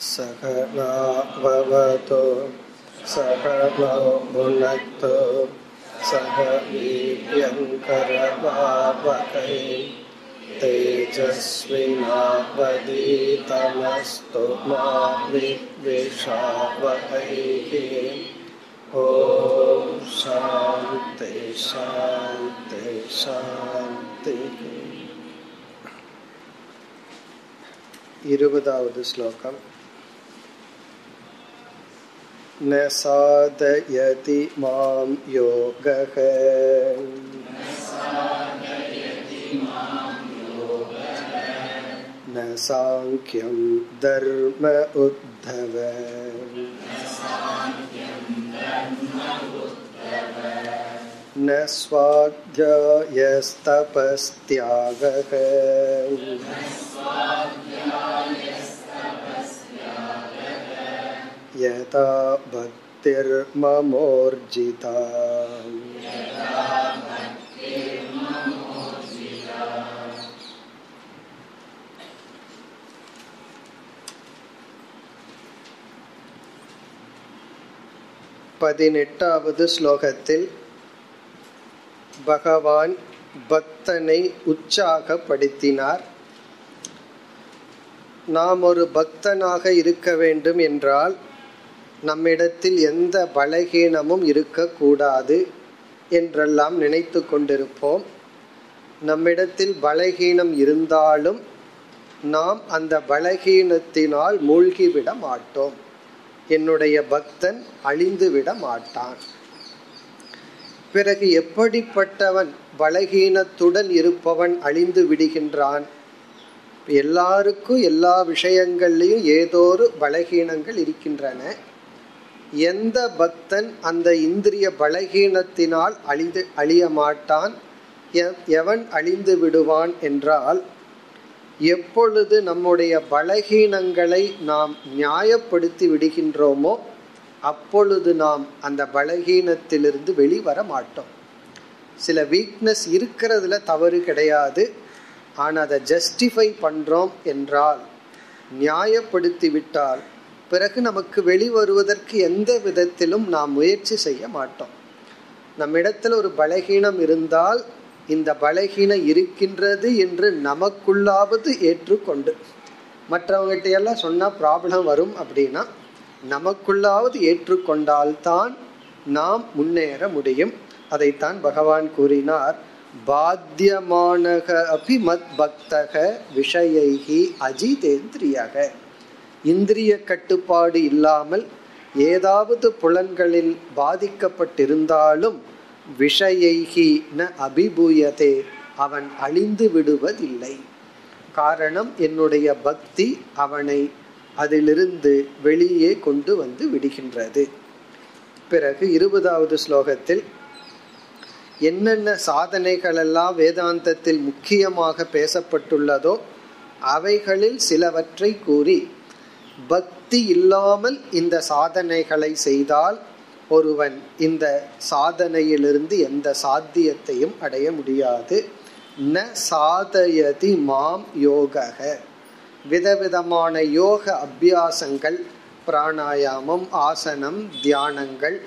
सकलाववतो सकलो भुनक्तो सह वीर्यङ्करवावकै तेजस्विनावदीतमस्तु मा विद्विषावहैः ॐ शान्ति शान्ति शान्तिः இருபதாவது ஸ்லோகம் न साधयति मां योगः न साङ्ख्यं धर्म उद्धव न स्वाध्यायस्तपस्त्यागः यथा भक्तिर्ममोर्जिता பதினெட்டாவது ஸ்லோகத்தில் பகவான் பக்தனை உற்சாகப்படுத்தினார் நாம் ஒரு பக்தனாக இருக்க வேண்டும் என்றால் நம்மிடத்தில் எந்த பலகீனமும் இருக்கக்கூடாது என்றெல்லாம் நினைத்து கொண்டிருப்போம் நம்மிடத்தில் பலகீனம் இருந்தாலும் நாம் அந்த பலகீனத்தினால் மூழ்கிவிட மாட்டோம் என்னுடைய பக்தன் அழிந்துவிட மாட்டான் பிறகு எப்படிப்பட்டவன் பலகீனத்துடன் இருப்பவன் அழிந்து விடுகின்றான் எல்லாருக்கும் எல்லா விஷயங்கள்லையும் ஏதோ ஒரு பலகீனங்கள் இருக்கின்றன எந்த பக்தன் அந்த இந்திரிய பலகீனத்தினால் அழிந்து அழிய மாட்டான் எவன் அழிந்து விடுவான் என்றால் எப்பொழுது நம்முடைய பலகீனங்களை நாம் நியாயப்படுத்தி விடுகின்றோமோ அப்பொழுது நாம் அந்த பலகீனத்திலிருந்து வெளிவர மாட்டோம் சில வீக்னஸ் இருக்கிறதுல தவறு கிடையாது ஆனால் அதை ஜஸ்டிஃபை பண்ணுறோம் என்றால் நியாயப்படுத்தி விட்டால் பிறகு நமக்கு வெளிவருவதற்கு எந்த விதத்திலும் நாம் முயற்சி செய்ய மாட்டோம் நம்மிடத்தில் ஒரு பலகீனம் இருந்தால் இந்த பலகீனம் இருக்கின்றது என்று நமக்குள்ளாவது ஏற்றுக்கொண்டு மற்றவங்ககிட்ட எல்லாம் சொன்னால் ப்ராப்ளம் வரும் அப்படின்னா நமக்குள்ளாவது ஏற்றுக்கொண்டால்தான் நாம் முன்னேற முடியும் அதைத்தான் பகவான் கூறினார் பாத்தியமானக அபி மத் பக்தக விஷயைகி அஜிதேந்திரியக இந்திரிய கட்டுப்பாடு இல்லாமல் ஏதாவது புலன்களில் பாதிக்கப்பட்டிருந்தாலும் விஷயைகி ந அபிபூயதே அவன் அழிந்து விடுவதில்லை காரணம் என்னுடைய பக்தி அவனை அதிலிருந்து வெளியே கொண்டு வந்து விடுகின்றது பிறகு இருபதாவது ஸ்லோகத்தில் என்னென்ன சாதனைகள் எல்லாம் வேதாந்தத்தில் முக்கியமாக பேசப்பட்டுள்ளதோ அவைகளில் சிலவற்றை கூறி பக்தி இல்லாமல் இந்த சாதனைகளை செய்தால் ஒருவன் இந்த சாதனையிலிருந்து எந்த சாத்தியத்தையும் அடைய முடியாது ந சாதயதி மாம் யோக விதவிதமான யோக அபியாசங்கள் பிராணாயாமம் ஆசனம் தியானங்கள்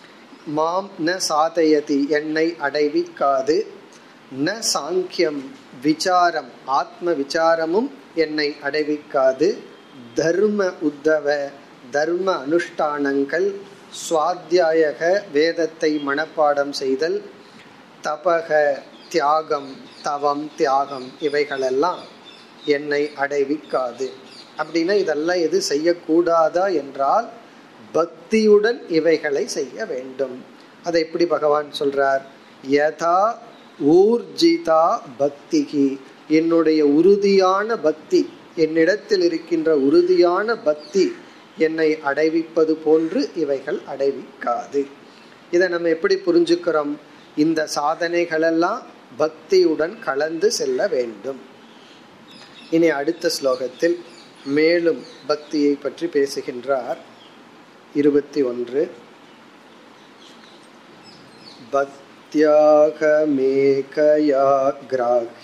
மாம் ந சாதயதி என்னை அடைவிக்காது ந சாங்கியம் விசாரம் ஆத்ம விசாரமும் என்னை அடைவிக்காது தர்ம உத்தவ தர்ம அனுஷ்டானங்கள் சுவாத்தியாயக வேதத்தை மனப்பாடம் செய்தல் தபக தியாகம் தவம் தியாகம் இவைகளெல்லாம் என்னை அடைவிக்காது அப்படின்னா இதெல்லாம் எது செய்யக்கூடாதா என்றால் பக்தியுடன் இவைகளை செய்ய வேண்டும் அதை எப்படி பகவான் சொல்றார் யதா ஊர்ஜிதா பக்திகி என்னுடைய உறுதியான பக்தி என்னிடத்தில் இருக்கின்ற உறுதியான பக்தி என்னை அடைவிப்பது போன்று இவைகள் அடைவிக்காது இதை நம்ம எப்படி புரிஞ்சுக்கிறோம் இந்த சாதனைகளெல்லாம் பக்தியுடன் கலந்து செல்ல வேண்டும் இனி அடுத்த ஸ்லோகத்தில் மேலும் பக்தியை பற்றி பேசுகின்றார் இருபத்தி ஒன்று பக்தியாகமேகயா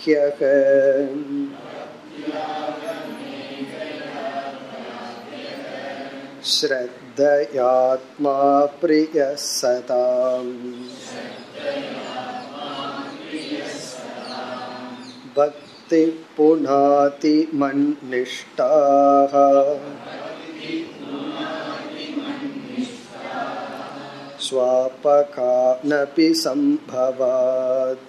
கிராஹ்யக श्रद्धयात्मा प्रियः सताम् भक्तिः पुनाति मन्निष्ठाः स्वापकानपि सम्भवात्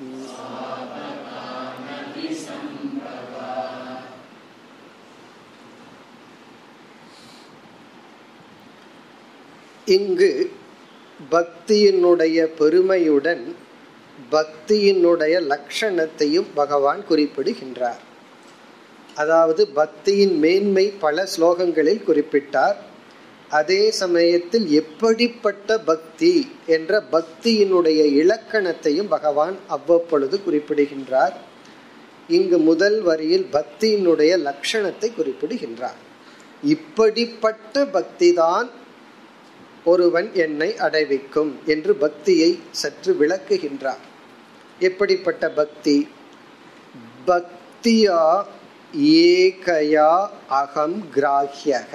இங்கு பக்தியினுடைய பெருமையுடன் பக்தியினுடைய லட்சணத்தையும் பகவான் குறிப்பிடுகின்றார் அதாவது பக்தியின் மேன்மை பல ஸ்லோகங்களில் குறிப்பிட்டார் அதே சமயத்தில் எப்படிப்பட்ட பக்தி என்ற பக்தியினுடைய இலக்கணத்தையும் பகவான் அவ்வப்பொழுது குறிப்பிடுகின்றார் இங்கு முதல் வரியில் பக்தியினுடைய லட்சணத்தை குறிப்பிடுகின்றார் இப்படிப்பட்ட பக்திதான் ஒருவன் என்னை அடைவிக்கும் என்று பக்தியை சற்று விளக்குகின்றார் எப்படிப்பட்ட பக்தி பக்தியா ஏகயா அகம் கிராஹ்யக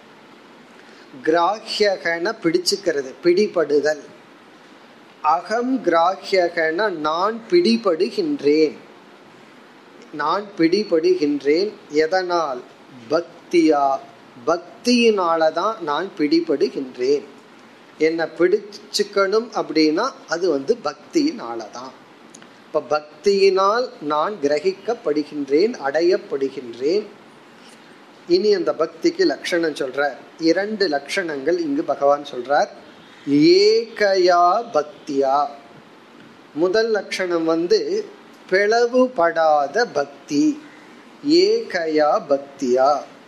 கிராஹ்யகன பிடிச்சுக்கிறது பிடிபடுதல் அகம் கிராஹ்யகன நான் பிடிபடுகின்றேன் நான் பிடிபடுகின்றேன் எதனால் பக்தியா பக்தியினால தான் நான் பிடிபடுகின்றேன் என்னை பிடிச்சுக்கணும் அப்படின்னா அது வந்து பக்தியினால தான் இப்போ பக்தியினால் நான் கிரகிக்கப்படுகின்றேன் அடையப்படுகின்றேன் இனி அந்த பக்திக்கு லட்சணம் சொல்றார் இரண்டு லட்சணங்கள் இங்கு பகவான் சொல்றார் ஏகயா பக்தியா முதல் லட்சணம் வந்து பிளவுபடாத பக்தி ஏகயா பக்தியா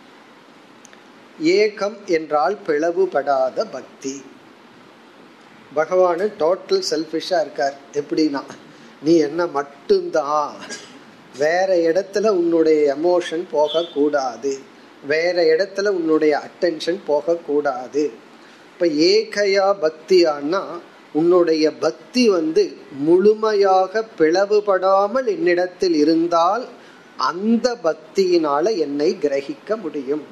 ஏகம் என்றால் பிளவுபடாத பக்தி பகவானு டோட்டல் செல்ஃபிஷா இருக்கார் எப்படின்னா நீ என்ன மட்டும்தான் வேற இடத்துல உன்னுடைய எமோஷன் போகக்கூடாது வேற இடத்துல உன்னுடைய அட்டென்ஷன் போகக்கூடாது இப்ப ஏகையா பக்தியானா உன்னுடைய பக்தி வந்து முழுமையாக பிளவுபடாமல் என்னிடத்தில் இருந்தால் அந்த பக்தியினால என்னை கிரகிக்க முடியும்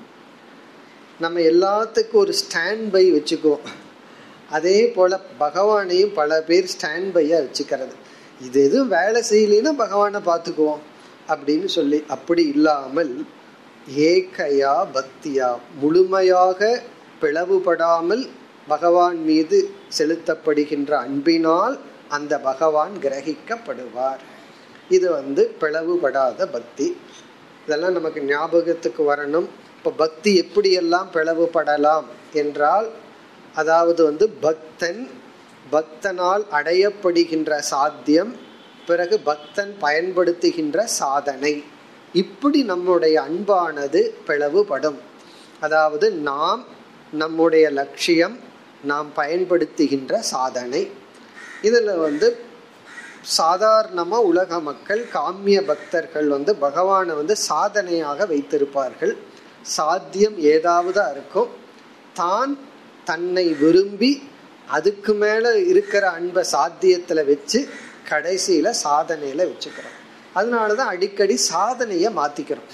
நம்ம எல்லாத்துக்கும் ஒரு ஸ்டாண்ட் பை வச்சுக்குவோம் அதே போல பகவானையும் பல பேர் ஸ்டாண்ட் பையா வச்சுக்கிறது இது எதுவும் வேலை செய்யலைன்னா பகவானை பார்த்துக்குவோம் அப்படின்னு சொல்லி அப்படி இல்லாமல் ஏகையா பக்தியா முழுமையாக பிளவுபடாமல் பகவான் மீது செலுத்தப்படுகின்ற அன்பினால் அந்த பகவான் கிரகிக்கப்படுவார் இது வந்து பிளவுபடாத பக்தி இதெல்லாம் நமக்கு ஞாபகத்துக்கு வரணும் இப்போ பக்தி எப்படியெல்லாம் பிளவுபடலாம் என்றால் அதாவது வந்து பக்தன் பக்தனால் அடையப்படுகின்ற சாத்தியம் பிறகு பக்தன் பயன்படுத்துகின்ற சாதனை இப்படி நம்முடைய அன்பானது பிளவுபடும் அதாவது நாம் நம்முடைய லட்சியம் நாம் பயன்படுத்துகின்ற சாதனை இதில் வந்து சாதாரணமாக உலக மக்கள் காமிய பக்தர்கள் வந்து பகவானை வந்து சாதனையாக வைத்திருப்பார்கள் சாத்தியம் ஏதாவது இருக்கும் தான் தன்னை விரும்பி அதுக்கு மேல இருக்கிற அன்பை சாத்தியத்துல வச்சு கடைசியில சாதனையில வச்சுக்கிறோம் அதனாலதான் அடிக்கடி சாதனைய மாத்திக்கிறோம்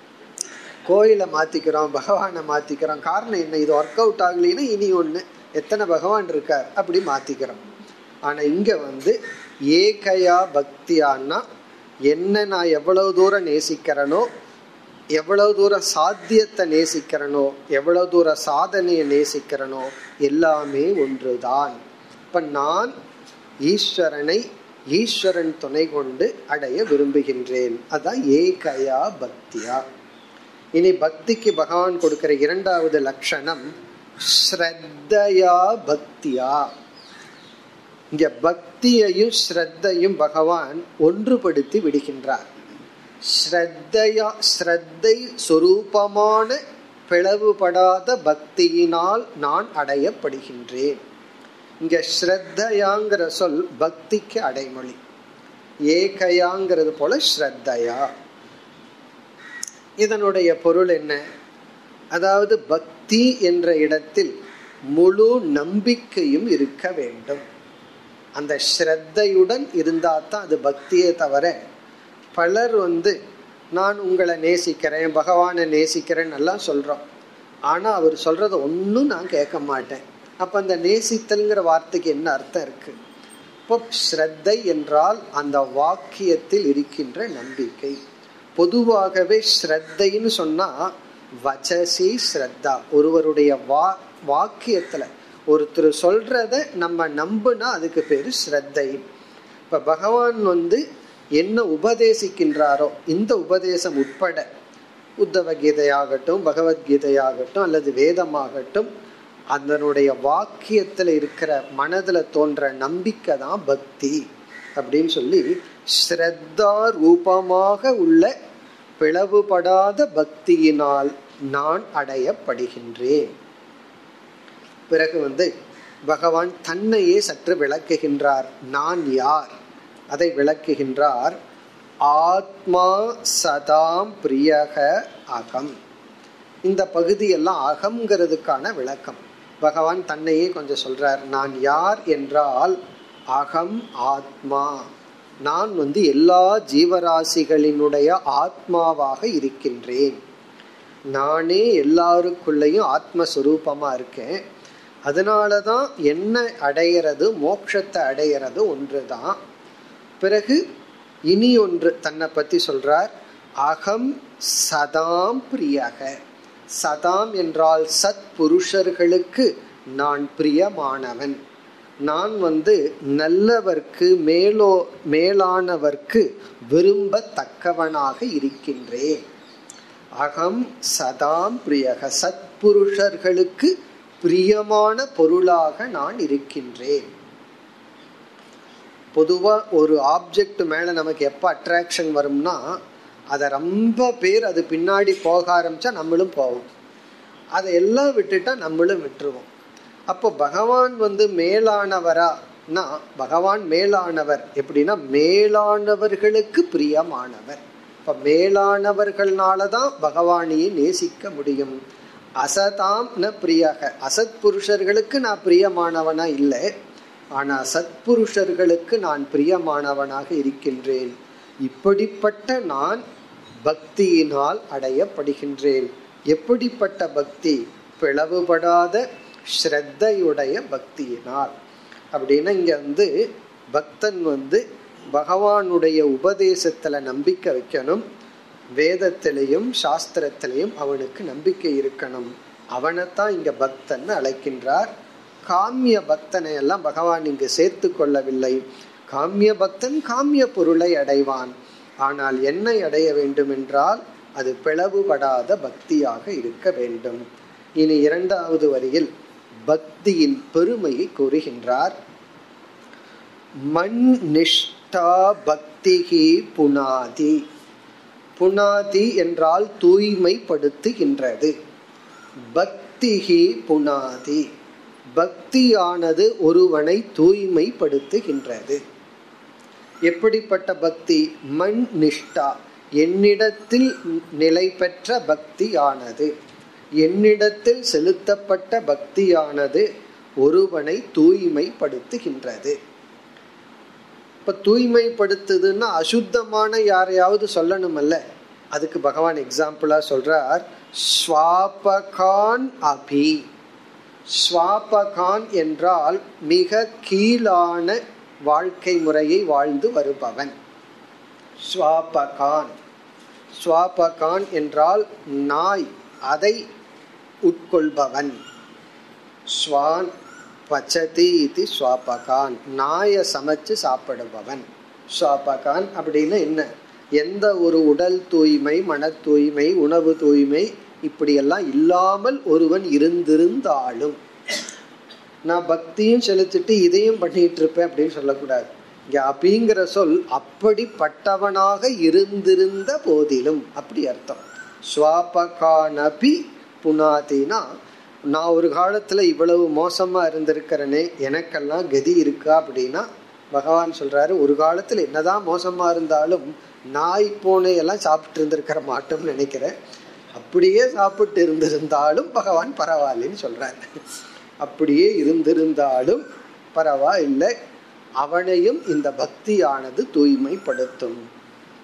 கோயிலை மாத்திக்கிறோம் பகவானை மாத்திக்கிறோம் காரணம் என்ன இது ஒர்க் அவுட் ஆகலைன்னா இனி ஒண்ணு எத்தனை பகவான் இருக்கார் அப்படி மாத்திக்கிறோம் ஆனா இங்க வந்து ஏகையா பக்தியான்னா என்ன நான் எவ்வளவு தூரம் நேசிக்கிறேனோ எவ்வளவு தூரம் சாத்தியத்தை நேசிக்கிறனோ எவ்வளவு தூரம் சாதனையை நேசிக்கிறனோ எல்லாமே ஒன்றுதான் இப்ப நான் ஈஸ்வரனை ஈஸ்வரன் துணை கொண்டு அடைய விரும்புகின்றேன் அதான் ஏகயா பக்தியா இனி பக்திக்கு பகவான் கொடுக்கிற இரண்டாவது லட்சணம் ஸ்ரத்தையா பக்தியா இங்க பக்தியையும் ஸ்ரத்தையும் பகவான் ஒன்றுபடுத்தி விடுகின்றார் ஸ்ரத்தையா ஸ்ரத்தை சொரூபமான பிளவுபடாத பக்தியினால் நான் அடையப்படுகின்றேன் இங்க ஸ்ரத்தையாங்கிற சொல் பக்திக்கு அடைமொழி ஏகையாங்கிறது போல ஸ்ரத்தையா இதனுடைய பொருள் என்ன அதாவது பக்தி என்ற இடத்தில் முழு நம்பிக்கையும் இருக்க வேண்டும் அந்த ஸ்ரத்தையுடன் இருந்தால் தான் அது பக்தியே தவிர பலர் வந்து நான் உங்களை நேசிக்கிறேன் பகவானை நேசிக்கிறேன் எல்லாம் சொல்கிறோம் ஆனா அவர் சொல்றத ஒன்னும் நான் கேட்க மாட்டேன் அப்ப அந்த நேசித்தல்ங்கிற வார்த்தைக்கு என்ன அர்த்தம் இருக்கு இப்போ ஸ்ரத்தை என்றால் அந்த வாக்கியத்தில் இருக்கின்ற நம்பிக்கை பொதுவாகவே ஸ்ரத்தைன்னு சொன்னா வச்சசி ஸ்ரத்தா ஒருவருடைய வா வாக்கியத்துல ஒருத்தர் சொல்றத நம்ம நம்புனா அதுக்கு பேரு ஸ்ரத்தை இப்ப பகவான் வந்து என்ன உபதேசிக்கின்றாரோ இந்த உபதேசம் உட்பட உத்தவ கீதையாகட்டும் பகவத்கீதையாகட்டும் அல்லது வேதமாகட்டும் அதனுடைய வாக்கியத்துல இருக்கிற மனதுல தோன்ற நம்பிக்கை தான் பக்தி அப்படின்னு சொல்லி ஸ்ரத்தா ரூபமாக உள்ள பிளவுபடாத பக்தியினால் நான் அடையப்படுகின்றேன் பிறகு வந்து பகவான் தன்னையே சற்று விளக்குகின்றார் நான் யார் அதை விளக்குகின்றார் ஆத்மா சதாம் பிரியக அகம் இந்த பகுதியெல்லாம் அகம்ங்கிறதுக்கான விளக்கம் பகவான் தன்னையே கொஞ்சம் சொல்றார் நான் யார் என்றால் அகம் ஆத்மா நான் வந்து எல்லா ஜீவராசிகளினுடைய ஆத்மாவாக இருக்கின்றேன் நானே எல்லாருக்குள்ளேயும் ஆத்மஸ்வரூபமா இருக்கேன் அதனாலதான் என்ன அடையிறது மோட்சத்தை அடையிறது ஒன்றுதான் பிறகு இனி ஒன்று தன்னை பத்தி சொல்றார் அகம் சதாம் பிரியக சதாம் என்றால் சத் புருஷர்களுக்கு நான் பிரியமானவன் நான் வந்து நல்லவர்க்கு மேலோ மேலானவர்க்கு விரும்பத்தக்கவனாக இருக்கின்றேன் அகம் சதாம் பிரியக சத்புருஷர்களுக்கு பிரியமான பொருளாக நான் இருக்கின்றேன் பொதுவா ஒரு ஆப்ஜெக்ட் மேல நமக்கு எப்ப அட்ராக்ஷன் வரும்னா அதை ரொம்ப பேர் அது பின்னாடி போக ஆரம்பிச்சா நம்மளும் போவோம் அதை எல்லாம் விட்டுட்டா நம்மளும் விட்டுருவோம் அப்போ பகவான் வந்து மேலானவரானா பகவான் மேலானவர் எப்படின்னா மேலானவர்களுக்கு பிரியமானவர் இப்ப மேலானவர்கள்னாலதான் பகவானையை நேசிக்க முடியும் அசதாம் ந பிரியாக அசத் புருஷர்களுக்கு நான் பிரியமானவனா இல்லை ஆனா சத்புருஷர்களுக்கு நான் பிரியமானவனாக இருக்கின்றேன் இப்படிப்பட்ட நான் பக்தியினால் அடையப்படுகின்றேன் எப்படிப்பட்ட பக்தி பிளவுபடாத ஸ்ரத்தையுடைய பக்தியினால் அப்படின்னா இங்க வந்து பக்தன் வந்து பகவானுடைய உபதேசத்துல நம்பிக்கை வைக்கணும் வேதத்திலையும் சாஸ்திரத்திலையும் அவனுக்கு நம்பிக்கை இருக்கணும் அவனைத்தான் இங்க பக்தன் அழைக்கின்றார் காமிய பக்தனை எல்லாம் பகவான் இங்கு சேர்த்து கொள்ளவில்லை காமிய பக்தன் காமிய பொருளை அடைவான் ஆனால் என்னை அடைய வேண்டும் என்றால் அது பிளவுபடாத பக்தியாக இருக்க வேண்டும் இனி இரண்டாவது வரியில் பக்தியின் பெருமையை கூறுகின்றார் மண் நிஷ்டா பக்திகி புனாதி புனாதி என்றால் தூய்மைப்படுத்துகின்றது பக்திகி புனாதி பக்தியானது ஒருவனை தூய்மைப்படுத்துகின்றது எப்படிப்பட்ட பக்தி மண் நிஷ்டா என்னிடத்தில் நிலை பெற்ற பக்தியானது என்னிடத்தில் செலுத்தப்பட்ட பக்தியானது ஒருவனை தூய்மைப்படுத்துகின்றது இப்ப தூய்மைப்படுத்துதுன்னா அசுத்தமான யாரையாவது சொல்லணுமல்ல அதுக்கு பகவான் எக்ஸாம்பிளா சொல்றார் ஸ்வாபகான் அபி ஸ்வாபகான் என்றால் மிக கீழான வாழ்க்கை முறையை வாழ்ந்து வருபவன் ஸ்வாபகான் ஸ்வாபகான் என்றால் நாய் அதை உட்கொள்பவன் ஸ்வான் பச்சதி இது ஸ்வாபகான் நாயை சமைச்சு சாப்பிடுபவன் ஸ்வாபகான் அப்படின்னு என்ன எந்த ஒரு உடல் தூய்மை மன தூய்மை உணவு தூய்மை இப்படியெல்லாம் இல்லாமல் ஒருவன் இருந்திருந்தாலும் நான் பக்தியும் செலுத்திட்டு இதையும் பண்ணிட்டு இருப்பேன் அப்படின்னு சொல்லக்கூடாது இங்க அபிங்கிற சொல் அப்படிப்பட்டவனாக இருந்திருந்த போதிலும் அப்படி அர்த்தம் ஸ்வாபகானபி புனாதினா நான் ஒரு காலத்துல இவ்வளவு மோசமா இருந்திருக்கிறனே எனக்கெல்லாம் கதி இருக்கா அப்படின்னா பகவான் சொல்றாரு ஒரு காலத்துல என்னதான் மோசமா இருந்தாலும் நாய் பூனை எல்லாம் சாப்பிட்டு இருந்திருக்கிற மாட்டோம்னு நினைக்கிறேன் அப்படியே சாப்பிட்டு இருந்திருந்தாலும் பகவான் பரவாயில்லன்னு சொல்றாரு அப்படியே இருந்திருந்தாலும் பரவாயில்லை அவனையும் இந்த பக்தியானது தூய்மைப்படுத்தும்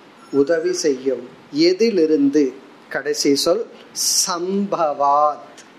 உதவி செய்யும் எதிலிருந்து கடைசி சொல் சம்பவாத்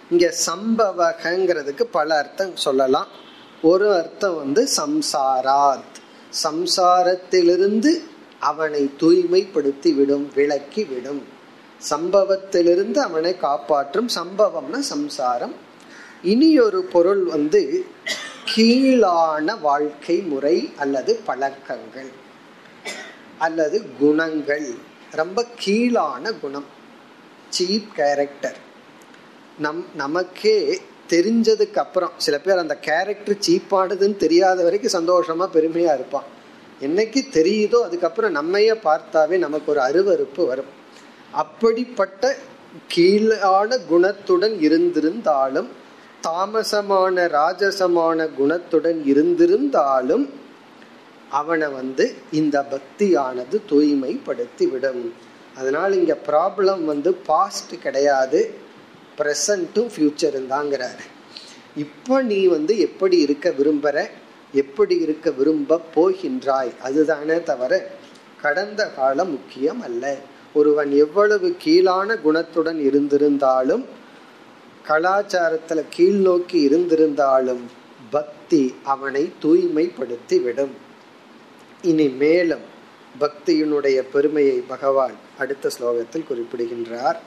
இங்க சம்பவகங்கிறதுக்கு பல அர்த்தம் சொல்லலாம் ஒரு அர்த்தம் வந்து சம்சாராத் சம்சாரத்திலிருந்து அவனை தூய்மைப்படுத்தி விடும் விளக்கி விடும் சம்பவத்திலிருந்து அவனை காப்பாற்றும் சம்பவம்னா சம்சாரம் இனி ஒரு பொருள் வந்து கீழான வாழ்க்கை முறை அல்லது பழக்கங்கள் அல்லது குணங்கள் ரொம்ப கீழான குணம் சீப் கேரக்டர் நம் நமக்கே தெரிஞ்சதுக்கு அப்புறம் சில பேர் அந்த கேரக்டர் சீப்பானதுன்னு தெரியாத வரைக்கும் சந்தோஷமா பெருமையா இருப்பான் என்னைக்கு தெரியுதோ அதுக்கப்புறம் நம்மைய பார்த்தாவே நமக்கு ஒரு அருவறுப்பு வரும் அப்படிப்பட்ட கீழான குணத்துடன் இருந்திருந்தாலும் தாமசமான ராஜசமான குணத்துடன் இருந்திருந்தாலும் அவனை வந்து இந்த பக்தியானது தூய்மைப்படுத்தி விடும் அதனால இங்க ப்ராப்ளம் வந்து பாஸ்ட் கிடையாது ப்ரெசண்ட்டும் ஃபியூச்சரும் தாங்கிறாரு இப்போ நீ வந்து எப்படி இருக்க விரும்புற எப்படி இருக்க விரும்ப போகின்றாய் அதுதானே தவிர கடந்த காலம் முக்கியம் அல்ல ஒருவன் எவ்வளவு கீழான குணத்துடன் இருந்திருந்தாலும் கலாச்சாரத்துல கீழ் நோக்கி இருந்திருந்தாலும் பக்தி அவனை தூய்மைப்படுத்தி விடும் இனி மேலும் பக்தியினுடைய பெருமையை பகவான் அடுத்த ஸ்லோகத்தில் குறிப்பிடுகின்றார்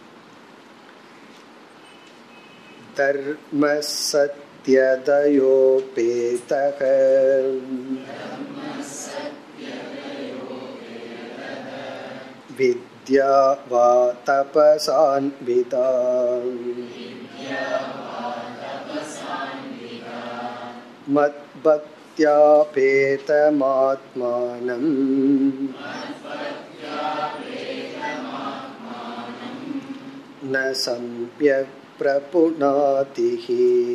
தர்ம சத்யதயோபேதக विद्या वा तपसान्विता मद्भक्त्यापेतमात्मानम् न सम्यक् प्रपुनातिः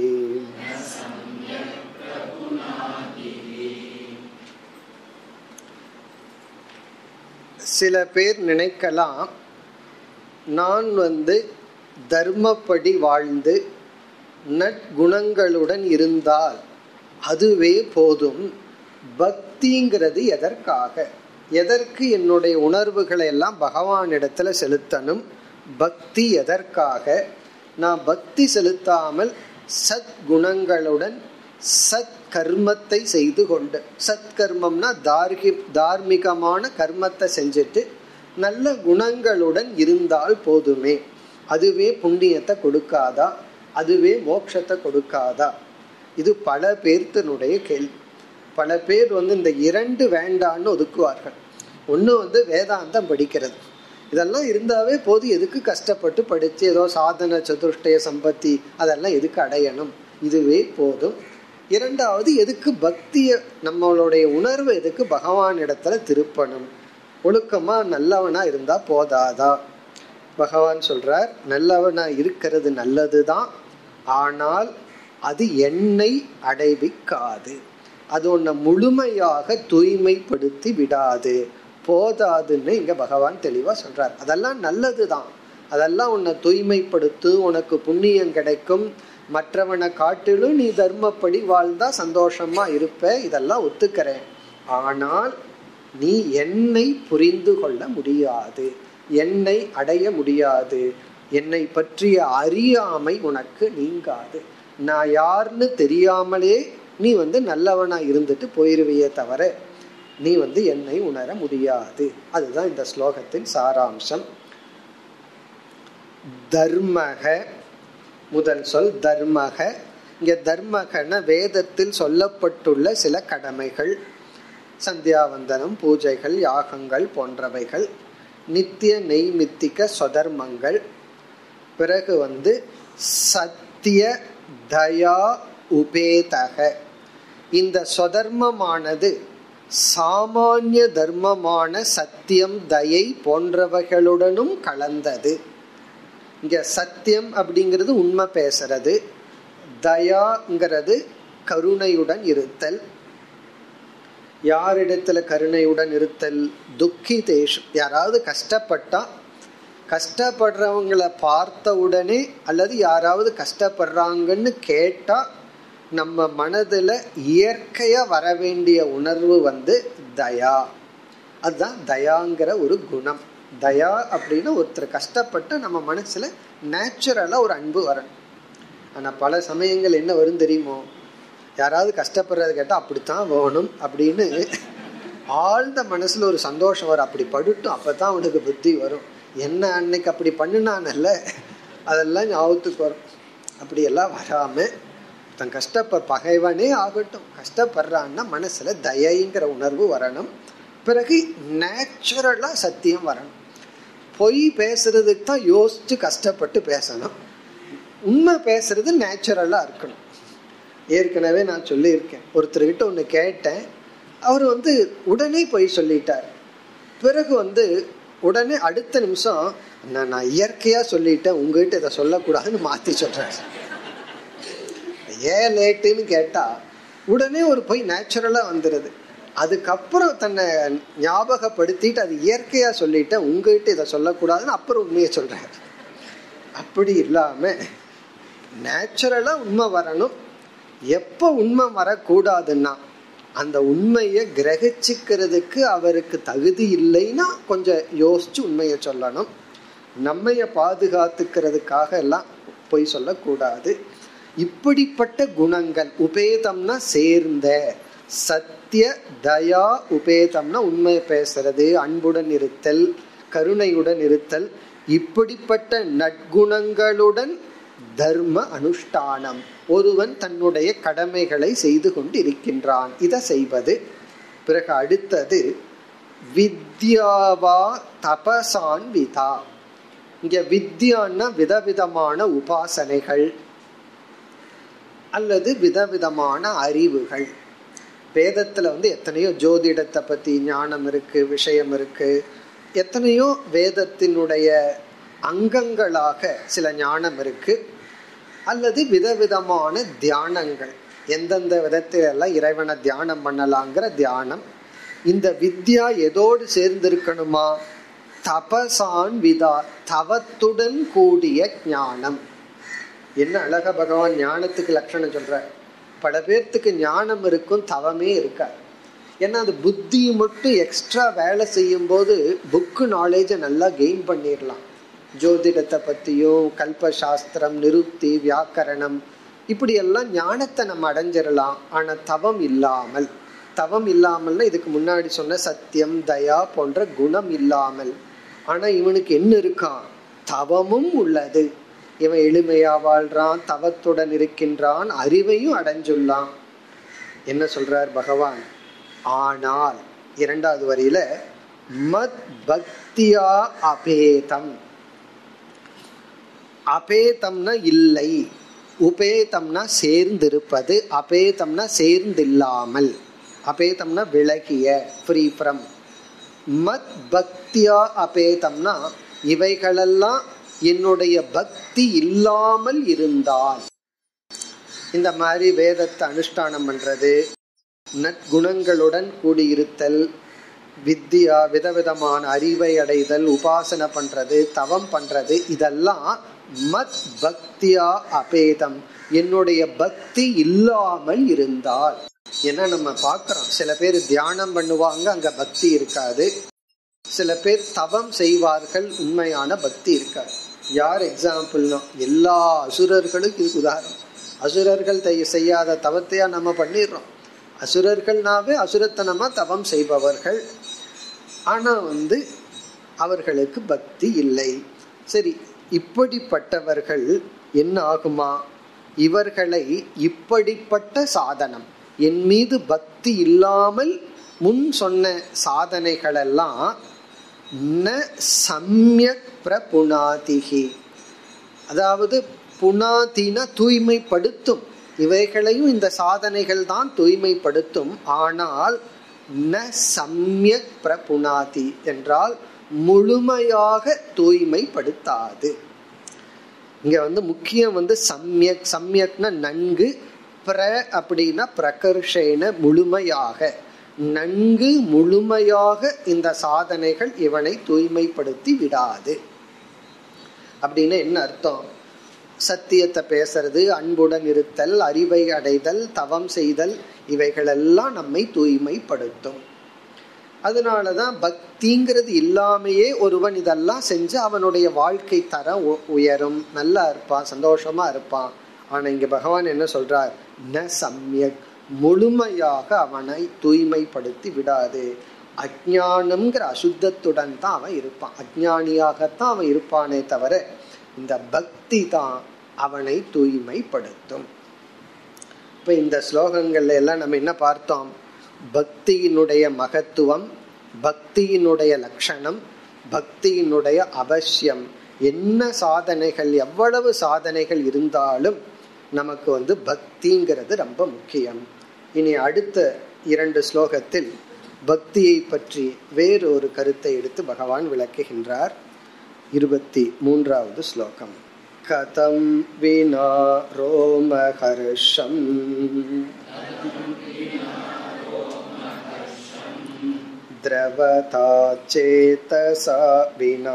சில பேர் நினைக்கலாம் நான் வந்து தர்மப்படி வாழ்ந்து நற்குணங்களுடன் இருந்தால் அதுவே போதும் பக்திங்கிறது எதற்காக எதற்கு என்னுடைய உணர்வுகளை எல்லாம் பகவானிடத்துல செலுத்தணும் பக்தி எதற்காக நான் பக்தி செலுத்தாமல் சத் குணங்களுடன் சத் கர்மத்தை செய்து கொண்டு சத் கர்மம்னா தார்கி தார்மீகமான கர்மத்தை செஞ்சுட்டு நல்ல குணங்களுடன் இருந்தால் போதுமே அதுவே புண்ணியத்தை கொடுக்காதா அதுவே மோட்சத்தை கொடுக்காதா இது பல பேர்த்தனுடைய கேள்வி பல பேர் வந்து இந்த இரண்டு வேண்டான்னு ஒதுக்குவார்கள் ஒன்று வந்து வேதாந்தம் படிக்கிறது இதெல்லாம் இருந்தாவே போது எதுக்கு கஷ்டப்பட்டு படித்து ஏதோ சாதன சதுஷ்டய சம்பத்தி அதெல்லாம் எதுக்கு அடையணும் இதுவே போதும் இரண்டாவது எதுக்கு பக்திய நம்மளுடைய உணர்வு எதுக்கு பகவான் இடத்துல திருப்பணும் ஒழுக்கமா நல்லவனா இருந்தா போதாதா பகவான் சொல்றார் நல்லவனா இருக்கிறது நல்லதுதான் ஆனால் அது என்னை அடைவிக்காது அது உன்னை முழுமையாக தூய்மைப்படுத்தி விடாது போதாதுன்னு இங்க பகவான் தெளிவா சொல்றார் அதெல்லாம் நல்லதுதான் அதெல்லாம் உன்னை தூய்மைப்படுத்து உனக்கு புண்ணியம் கிடைக்கும் மற்றவனை காட்டிலும் நீ தர்மப்படி வாழ்ந்தா சந்தோஷமா இருப்ப இதெல்லாம் ஒத்துக்கிறேன் ஆனால் நீ என்னை புரிந்து கொள்ள முடியாது என்னை அடைய முடியாது என்னை பற்றிய அறியாமை உனக்கு நீங்காது நான் யாருன்னு தெரியாமலே நீ வந்து நல்லவனா இருந்துட்டு போயிருவையே தவிர நீ வந்து என்னை உணர முடியாது அதுதான் இந்த ஸ்லோகத்தின் சாராம்சம் தர்மக முதல் சொல் தர்மக இங்க தர்மகன வேதத்தில் சொல்லப்பட்டுள்ள சில கடமைகள் சந்தியாவந்தனம் பூஜைகள் யாகங்கள் போன்றவைகள் நித்திய நெய்மித்திக சொதர்மங்கள் பிறகு வந்து சத்திய தயா உபேதக இந்த சொதர்மமானது சாமானிய தர்மமான சத்தியம் தயை போன்றவைகளுடனும் கலந்தது இங்க சத்தியம் அப்படிங்கிறது உண்மை பேசுறது தயாங்கிறது கருணையுடன் இருத்தல் யாரிடத்துல கருணையுடன் இருத்தல் துக்கி தேஷம் யாராவது கஷ்டப்பட்டா கஷ்டப்படுறவங்களை பார்த்த உடனே அல்லது யாராவது கஷ்டப்படுறாங்கன்னு கேட்டா நம்ம மனதுல இயற்கையா வர வேண்டிய உணர்வு வந்து தயா அதுதான் தயாங்கிற ஒரு குணம் தயா அப்படின்னு ஒருத்தர் கஷ்டப்பட்டு நம்ம மனசுல நேச்சுரலா ஒரு அன்பு வரணும் ஆனா பல சமயங்கள் என்ன வரும் தெரியுமோ யாராவது கஷ்டப்படுறத கேட்டா அப்படித்தான் வேணும் அப்படின்னு ஆழ்ந்த மனசுல ஒரு சந்தோஷம் வரும் அப்படி படுட்டும் அப்பதான் அவனுக்கு புத்தி வரும் என்ன அன்னைக்கு அப்படி பண்ணினான்ல அதெல்லாம் ஞாபகத்துக்கு வரும் அப்படியெல்லாம் வராம தன் கஷ்டப்ப பகைவனே ஆகட்டும் கஷ்டப்படுறான்னா மனசுல தயைங்கிற உணர்வு வரணும் பிறகு நேச்சுரலா சத்தியம் வரணும் பொய் பேசுறதுக்கு தான் யோசிச்சு கஷ்டப்பட்டு பேசணும் உண்மை பேசுறது நேச்சுரலா இருக்கணும் ஏற்கனவே நான் சொல்லியிருக்கேன் ஒருத்தர்கிட்ட ஒன்று கேட்டேன் அவர் வந்து உடனே போய் சொல்லிட்டார் பிறகு வந்து உடனே அடுத்த நிமிஷம் நான் நான் இயற்கையா சொல்லிட்டேன் உங்ககிட்ட இதை சொல்லக்கூடாதுன்னு மாத்தி சொல்றேன் ஏன் லேட்டுன்னு கேட்டா உடனே ஒரு போய் நேச்சுரலா வந்துடுது அதுக்கப்புறம் தன்னை ஞாபகப்படுத்திட்டு அது இயற்கையா சொல்லிட்டேன் உங்ககிட்ட இதை சொல்லக்கூடாதுன்னு அப்புறம் உண்மையை சொல்றாரு அப்படி இல்லாம நேச்சுரலா உண்மை வரணும் எப்போ உண்மை வரக்கூடாதுன்னா அந்த உண்மையை கிரகிச்சுக்கிறதுக்கு அவருக்கு தகுதி இல்லைன்னா கொஞ்சம் யோசிச்சு உண்மையை சொல்லணும் நம்மைய பாதுகாத்துக்கிறதுக்காக எல்லாம் பொய் சொல்லக்கூடாது இப்படிப்பட்ட குணங்கள் உபேதம்னா சேர்ந்த சத்திய தயா உபேதம்னா உண்மை பேசுறது அன்புடன் இருத்தல் கருணையுடன் இருத்தல் இப்படிப்பட்ட நற்குணங்களுடன் தர்ம அனுஷ்டானம் ஒருவன் தன்னுடைய கடமைகளை செய்து கொண்டு இருக்கின்றான் இதை செய்வது பிறகு அடுத்தது வித்யாவா தபசான் விதா இங்க வித்யான்னா விதவிதமான உபாசனைகள் அல்லது விதவிதமான அறிவுகள் வேதத்துல வந்து எத்தனையோ ஜோதிடத்தை பத்தி ஞானம் இருக்கு விஷயம் இருக்கு எத்தனையோ வேதத்தினுடைய அங்கங்களாக சில ஞானம் இருக்கு அல்லது விதவிதமான தியானங்கள் எந்தெந்த விதத்தில எல்லாம் இறைவனை தியானம் பண்ணலாங்கிற தியானம் இந்த வித்யா எதோடு சேர்ந்திருக்கணுமா தபசான் விதா தவத்துடன் கூடிய ஞானம் என்ன அழக பகவான் ஞானத்துக்கு லட்சணம் சொல்ற பல பேர்த்துக்கு ஞானம் இருக்கும் தவமே இருக்காது ஏன்னா அது புத்தி மட்டும் எக்ஸ்ட்ரா வேலை செய்யும் போது புக்கு நாலேஜை நல்லா கெயின் பண்ணிடலாம் ஜோதிடத்தை பற்றியும் கல்பசாஸ்திரம் நிருக்தி வியாக்கரணம் இப்படி எல்லாம் ஞானத்தை நம்ம அடைஞ்சிடலாம் ஆனால் தவம் இல்லாமல் தவம் இல்லாமல்னா இதுக்கு முன்னாடி சொன்ன சத்தியம் தயா போன்ற குணம் இல்லாமல் ஆனால் இவனுக்கு என்ன இருக்கான் தவமும் உள்ளது இவன் எளிமையா வாழ்றான் தவத்துடன் இருக்கின்றான் அறிவையும் அடைஞ்சுள்ளான் என்ன சொல்றார் பகவான் ஆனால் இரண்டாவது வரியில மத் பக்தியா அபேதம் அபேதம்னா இல்லை உபேதம்னா சேர்ந்திருப்பது அபேதம்னா சேர்ந்தில்லாமல் அபேதம்னா விலகிய ஃப்ரீ ஃப்ரம் மத் பக்தியா அபேதம்னா இவைகளெல்லாம் என்னுடைய பக்தி இல்லாமல் இருந்தால் இந்த மாதிரி வேதத்தை அனுஷ்டானம் பண்றது நற்குணங்களுடன் கூடியிருத்தல் வித்யா விதவிதமான அறிவை அடைதல் உபாசனை பண்றது தவம் பண்றது இதெல்லாம் மத் பக்தியா அபேதம் என்னுடைய பக்தி இல்லாமல் இருந்தால் ஏன்னா நம்ம பார்க்கிறோம் சில பேர் தியானம் பண்ணுவாங்க அங்க பக்தி இருக்காது சில பேர் தவம் செய்வார்கள் உண்மையான பக்தி இருக்காது யார் எக்ஸாம்பிள்னா எல்லா அசுரர்களும் இதுக்கு உதாரணம் அசுரர்கள் செய்யாத தவத்தையா நம்ம பண்ணிடுறோம் அசுரர்கள்னாவே அசுரத்தனமா தவம் செய்பவர்கள் ஆனா வந்து அவர்களுக்கு பக்தி இல்லை சரி இப்படிப்பட்டவர்கள் என்ன ஆகுமா இவர்களை இப்படிப்பட்ட சாதனம் என் மீது பக்தி இல்லாமல் முன் சொன்ன சாதனைகளெல்லாம் ந சம்யக் பிரபுணாதிகி அதாவது புனாதின தூய்மைப்படுத்தும் இவைகளையும் இந்த சாதனைகள் தான் தூய்மைப்படுத்தும் ஆனால் ந சம்யக் பிரபுணாதி என்றால் முழுமையாக தூய்மைப்படுத்தாது இங்க வந்து முக்கியம் வந்து சம்யக் சம்யக்னா நன்கு பிர அப்படின்னா பிரகர்ஷேன முழுமையாக நன்கு முழுமையாக இந்த சாதனைகள் இவனை தூய்மைப்படுத்தி விடாது அப்படின்னு என்ன அர்த்தம் சத்தியத்தை பேசுறது அன்புடன் இருத்தல் அறிவை அடைதல் தவம் செய்தல் இவைகளெல்லாம் நம்மை தூய்மைப்படுத்தும் அதனாலதான் பக்திங்கிறது இல்லாமையே ஒருவன் இதெல்லாம் செஞ்சு அவனுடைய வாழ்க்கை தரம் உயரும் நல்லா இருப்பான் சந்தோஷமா இருப்பான் ஆனா இங்க பகவான் என்ன சொல்றார் ந சம்யக் முழுமையாக அவனை தூய்மைப்படுத்தி விடாது அஜானம்ங்கிற அசுத்தத்துடன் தான் அவன் இருப்பான் அஜானியாகத்தான் அவன் இருப்பானே தவிர இந்த பக்தி தான் அவனை தூய்மைப்படுத்தும் இப்ப இந்த ஸ்லோகங்கள்ல எல்லாம் நம்ம என்ன பார்த்தோம் பக்தியினுடைய மகத்துவம் பக்தியினுடைய லட்சணம் பக்தியினுடைய அவசியம் என்ன சாதனைகள் எவ்வளவு சாதனைகள் இருந்தாலும் நமக்கு வந்து பக்திங்கிறது ரொம்ப முக்கியம் இனி அடுத்த இரண்டு ஸ்லோகத்தில் பக்தியை பற்றி வேறொரு கருத்தை எடுத்து பகவான் விளக்குகின்றார் இருபத்தி மூன்றாவது ஸ்லோகம் கதம் வினா ரோமஹர்ஷம் द्रवता चेतसा विना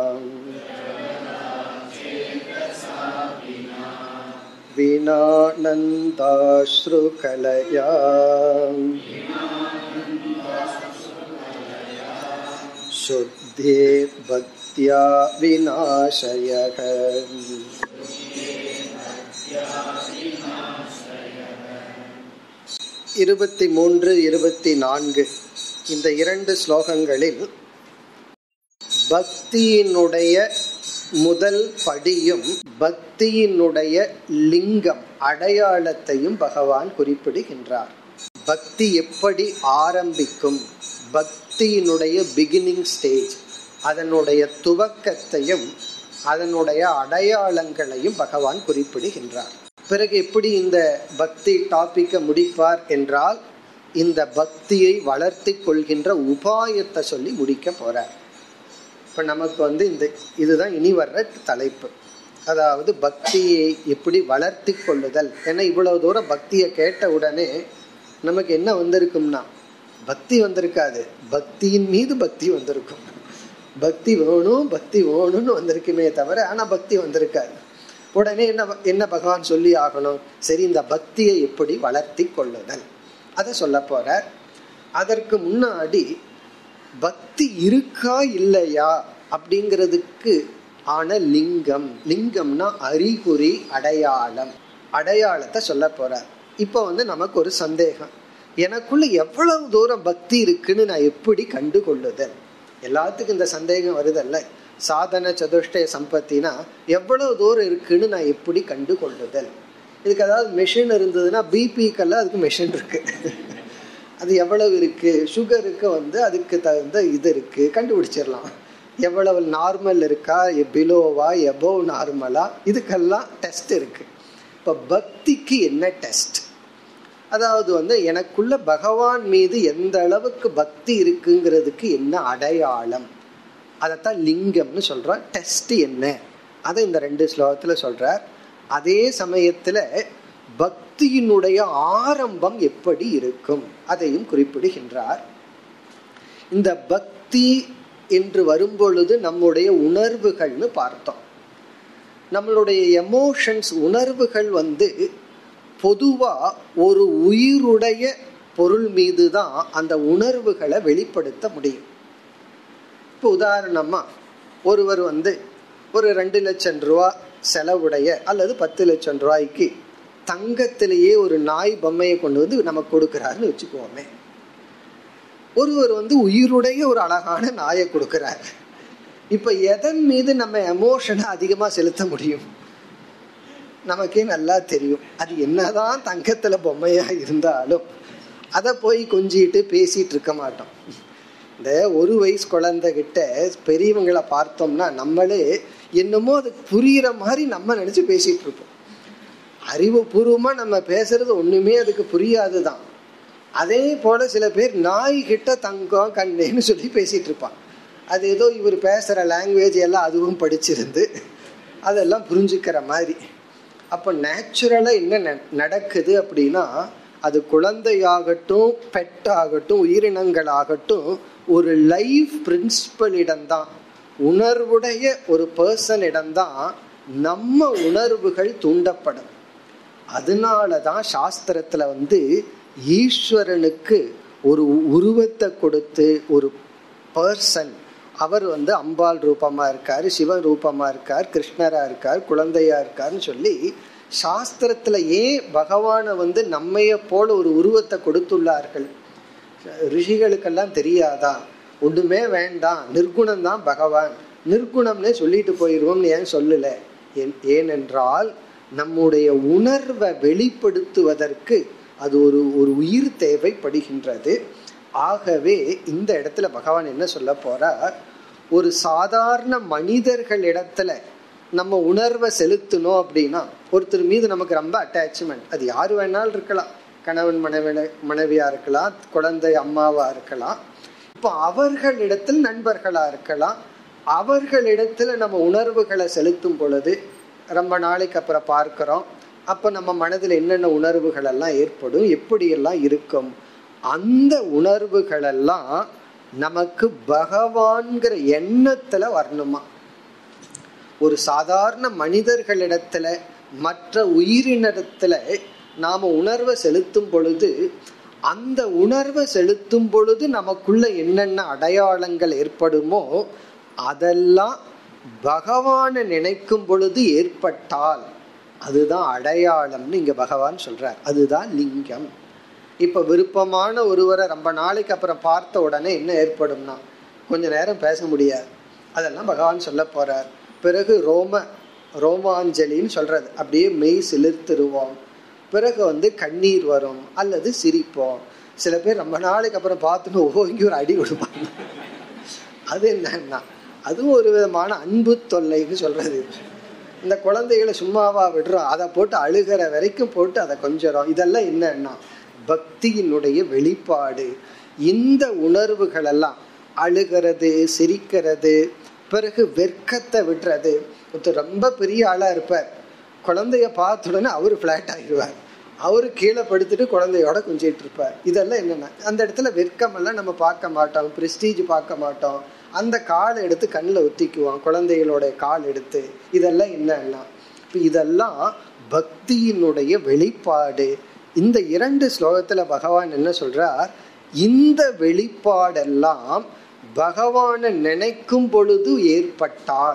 विनानन्दाश्रुकलया शुद्धे भक्त्या विनाशयः இருபத்தி மூன்று இருபத்தி நான்கு இந்த இரண்டு ஸ்லோகங்களில் பக்தியினுடைய முதல் படியும் பக்தியினுடைய லிங்கம் அடையாளத்தையும் பகவான் குறிப்பிடுகின்றார் பக்தி எப்படி ஆரம்பிக்கும் பக்தியினுடைய பிகினிங் ஸ்டேஜ் அதனுடைய துவக்கத்தையும் அதனுடைய அடையாளங்களையும் பகவான் குறிப்பிடுகின்றார் பிறகு எப்படி இந்த பக்தி டாபிக்கை முடிப்பார் என்றால் இந்த பக்தியை வளர்த்தி கொள்கின்ற உபாயத்தை சொல்லி முடிக்க போறார் இப்ப நமக்கு வந்து இந்த இதுதான் இனி வர்ற தலைப்பு அதாவது பக்தியை எப்படி வளர்த்தி கொள்ளுதல் ஏன்னா இவ்வளவு தூரம் பக்தியை கேட்ட உடனே நமக்கு என்ன வந்திருக்கும்னா பக்தி வந்திருக்காது பக்தியின் மீது பக்தி வந்திருக்கும் பக்தி வேணும் பக்தி வேணும்னு வந்திருக்குமே தவிர ஆனா பக்தி வந்திருக்காது உடனே என்ன என்ன பகவான் சொல்லி ஆகணும் சரி இந்த பக்தியை எப்படி வளர்த்தி கொள்ளுதல் அதை சொல்ல போற அதற்கு முன்னாடி பக்தி இருக்கா இல்லையா அப்படிங்கிறதுக்கு ஆன லிங்கம் லிங்கம்னா அறிகுறி அடையாளம் அடையாளத்தை சொல்ல போறார் இப்போ வந்து நமக்கு ஒரு சந்தேகம் எனக்குள்ள எவ்வளவு தூரம் பக்தி இருக்குன்னு நான் எப்படி கண்டு கொள்ளுதல் எல்லாத்துக்கும் இந்த சந்தேகம் வருதல்ல சாதன சதுஷ்டய சம்பத்தினா எவ்வளவு தூரம் இருக்குன்னு நான் எப்படி கண்டு கொள்ளுதல் இதுக்கு அதாவது மெஷின் இருந்ததுன்னா பிபிக்கெல்லாம் அதுக்கு மெஷின் இருக்கு அது எவ்வளவு இருக்கு சுகருக்கு வந்து அதுக்கு தகுந்த இது இருக்கு கண்டுபிடிச்சிடலாம் எவ்வளவு நார்மல் இருக்கா பிலோவா எபோவ் நார்மலா இதுக்கெல்லாம் டெஸ்ட் இருக்கு இப்போ பக்திக்கு என்ன டெஸ்ட் அதாவது வந்து எனக்குள்ள பகவான் மீது எந்த அளவுக்கு பக்தி இருக்குங்கிறதுக்கு என்ன அடையாளம் அதைத்தான் லிங்கம்னு சொல்றோம் டெஸ்ட் என்ன அதை இந்த ரெண்டு ஸ்லோகத்துல சொல்றார் அதே சமயத்துல பக்தியினுடைய ஆரம்பம் எப்படி இருக்கும் அதையும் குறிப்பிடுகின்றார் இந்த பக்தி என்று வரும்பொழுது நம்முடைய உணர்வுகள்னு பார்த்தோம் நம்மளுடைய எமோஷன்ஸ் உணர்வுகள் வந்து பொதுவா ஒரு உயிருடைய பொருள் மீது தான் அந்த உணர்வுகளை வெளிப்படுத்த முடியும் இப்போ உதாரணமா ஒருவர் வந்து ஒரு ரெண்டு லட்சம் ரூபா செலவுடைய அல்லது பத்து லட்சம் ரூபாய்க்கு தங்கத்திலேயே ஒரு நாய் பொம்மையை கொண்டு வந்து நமக்கு கொடுக்கிறாருன்னு வச்சுக்குவோமே ஒருவர் வந்து உயிருடைய ஒரு அழகான நாயை கொடுக்கிறார் இப்ப எதன் மீது நம்ம எமோஷனை அதிகமா செலுத்த முடியும் நமக்கே நல்லா தெரியும் அது என்னதான் தங்கத்துல பொம்மையா இருந்தாலும் அதை போய் கொஞ்சிட்டு பேசிட்டு இருக்க மாட்டோம் இந்த ஒரு வயசு குழந்தைகிட்ட பெரியவங்களை பார்த்தோம்னா நம்மளே என்னமோ அது புரியுற மாதிரி நம்ம நினைச்சு பேசிட்டு இருப்போம் அறிவுபூர்வமா நம்ம பேசுறது ஒண்ணுமே அதுக்கு புரியாதுதான் அதே போல சில பேர் நாய் கிட்ட தங்கம் கண்ணேன்னு சொல்லி பேசிட்டு இருப்பான் அது ஏதோ இவர் பேசுற லாங்குவேஜ் எல்லாம் அதுவும் படிச்சிருந்து அதெல்லாம் புரிஞ்சுக்கிற மாதிரி அப்போ நேச்சுரலா என்ன நடக்குது அப்படின்னா அது குழந்தையாகட்டும் பெட் ஆகட்டும் உயிரினங்களாகட்டும் ஒரு லைஃப் பிரின்சிபலிடம்தான் உணர்வுடைய ஒரு பர்சனிடம்தான் நம்ம உணர்வுகள் தூண்டப்படும் அதனாலதான் சாஸ்திரத்துல வந்து ஈஸ்வரனுக்கு ஒரு உருவத்தை கொடுத்து ஒரு பர்சன் அவர் வந்து அம்பாள் ரூபமா இருக்காரு சிவ ரூபமா இருக்கார் கிருஷ்ணரா இருக்கார் குழந்தையா இருக்காருன்னு சொல்லி சாஸ்திரத்துல ஏன் பகவானை வந்து நம்மைய போல ஒரு உருவத்தை கொடுத்துள்ளார்கள் ரிஷிகளுக்கெல்லாம் தெரியாதா ஒண்ணுமே வேண்டாம் நிர்குணம் தான் பகவான் நிர்குணம்னே சொல்லிட்டு போயிருவோம்னு ஏன் சொல்லல ஏனென்றால் நம்முடைய உணர்வை வெளிப்படுத்துவதற்கு அது ஒரு ஒரு உயிர் தேவைப்படுகின்றது ஆகவே இந்த இடத்துல பகவான் என்ன சொல்ல போறார் ஒரு சாதாரண மனிதர்கள் இடத்துல நம்ம உணர்வை செலுத்தணும் அப்படின்னா ஒருத்தர் மீது நமக்கு ரொம்ப அட்டாச்மெண்ட் அது யாரு வேணாலும் இருக்கலாம் கணவன் மனைவி மனைவியா இருக்கலாம் குழந்தை அம்மாவா இருக்கலாம் இப்போ அவர்களிடத்தில் நண்பர்களா இருக்கலாம் அவர்களிடத்துல நம்ம உணர்வுகளை செலுத்தும் பொழுது ரொம்ப நாளைக்கு அப்புறம் பார்க்கிறோம் அப்ப நம்ம மனதில் என்னென்ன உணர்வுகள் எல்லாம் ஏற்படும் எப்படியெல்லாம் இருக்கும் அந்த உணர்வுகள் எல்லாம் நமக்கு பகவான்கிற எண்ணத்துல வரணுமா ஒரு சாதாரண மனிதர்களிடத்துல மற்ற உயிரினத்துல நாம உணர்வை செலுத்தும் பொழுது அந்த உணர்வை செலுத்தும் பொழுது நமக்குள்ள என்னென்ன அடையாளங்கள் ஏற்படுமோ அதெல்லாம் பகவானை நினைக்கும் பொழுது ஏற்பட்டால் அதுதான் அடையாளம்னு இங்க பகவான் சொல்றார் அதுதான் லிங்கம் இப்ப விருப்பமான ஒருவரை ரொம்ப நாளைக்கு அப்புறம் பார்த்த உடனே என்ன ஏற்படும்னா கொஞ்ச நேரம் பேச முடியாது அதெல்லாம் பகவான் சொல்ல போறார் பிறகு ரோம ரோமாஞ்சலின்னு சொல்றது அப்படியே மெய் சிலிர்த்திருவோம் பிறகு வந்து கண்ணீர் வரும் அல்லது சிரிப்போம் சில பேர் ரொம்ப நாளைக்கு அப்புறம் பார்த்துன்னு ஓ இங்கே ஒரு அடி கொடுப்பாங்க அது என்னன்னா அதுவும் ஒரு விதமான அன்பு தொல்லைன்னு சொல்றது இந்த குழந்தைகளை சும்மாவா விடுறோம் அதை போட்டு அழுகிற வரைக்கும் போட்டு அதை கொஞ்சம் இதெல்லாம் என்னன்னா பக்தியினுடைய வெளிப்பாடு இந்த உணர்வுகள் எல்லாம் அழுகிறது சிரிக்கிறது பிறகு வெட்கத்தை விடுறது ஒருத்தர் ரொம்ப பெரிய ஆளா இருப்பார் குழந்தைய பார்த்த உடனே அவரு பிளாட் ஆகிடுவார் அவரு கீழே படுத்துட்டு குழந்தையோட கொஞ்சிட்டு இருப்பார் இதெல்லாம் என்னன்னா அந்த இடத்துல வெட்கம் எல்லாம் நம்ம பார்க்க மாட்டோம் பிரஸ்டீஜ் பார்க்க மாட்டோம் அந்த காலை எடுத்து கண்ணில் ஒத்திக்குவோம் குழந்தைகளோட கால் எடுத்து இதெல்லாம் என்னன்னா இதெல்லாம் பக்தியினுடைய வெளிப்பாடு இந்த இரண்டு ஸ்லோகத்துல பகவான் என்ன சொல்றார் இந்த வெளிப்பாடெல்லாம் பகவானை நினைக்கும் பொழுது ஏற்பட்டால்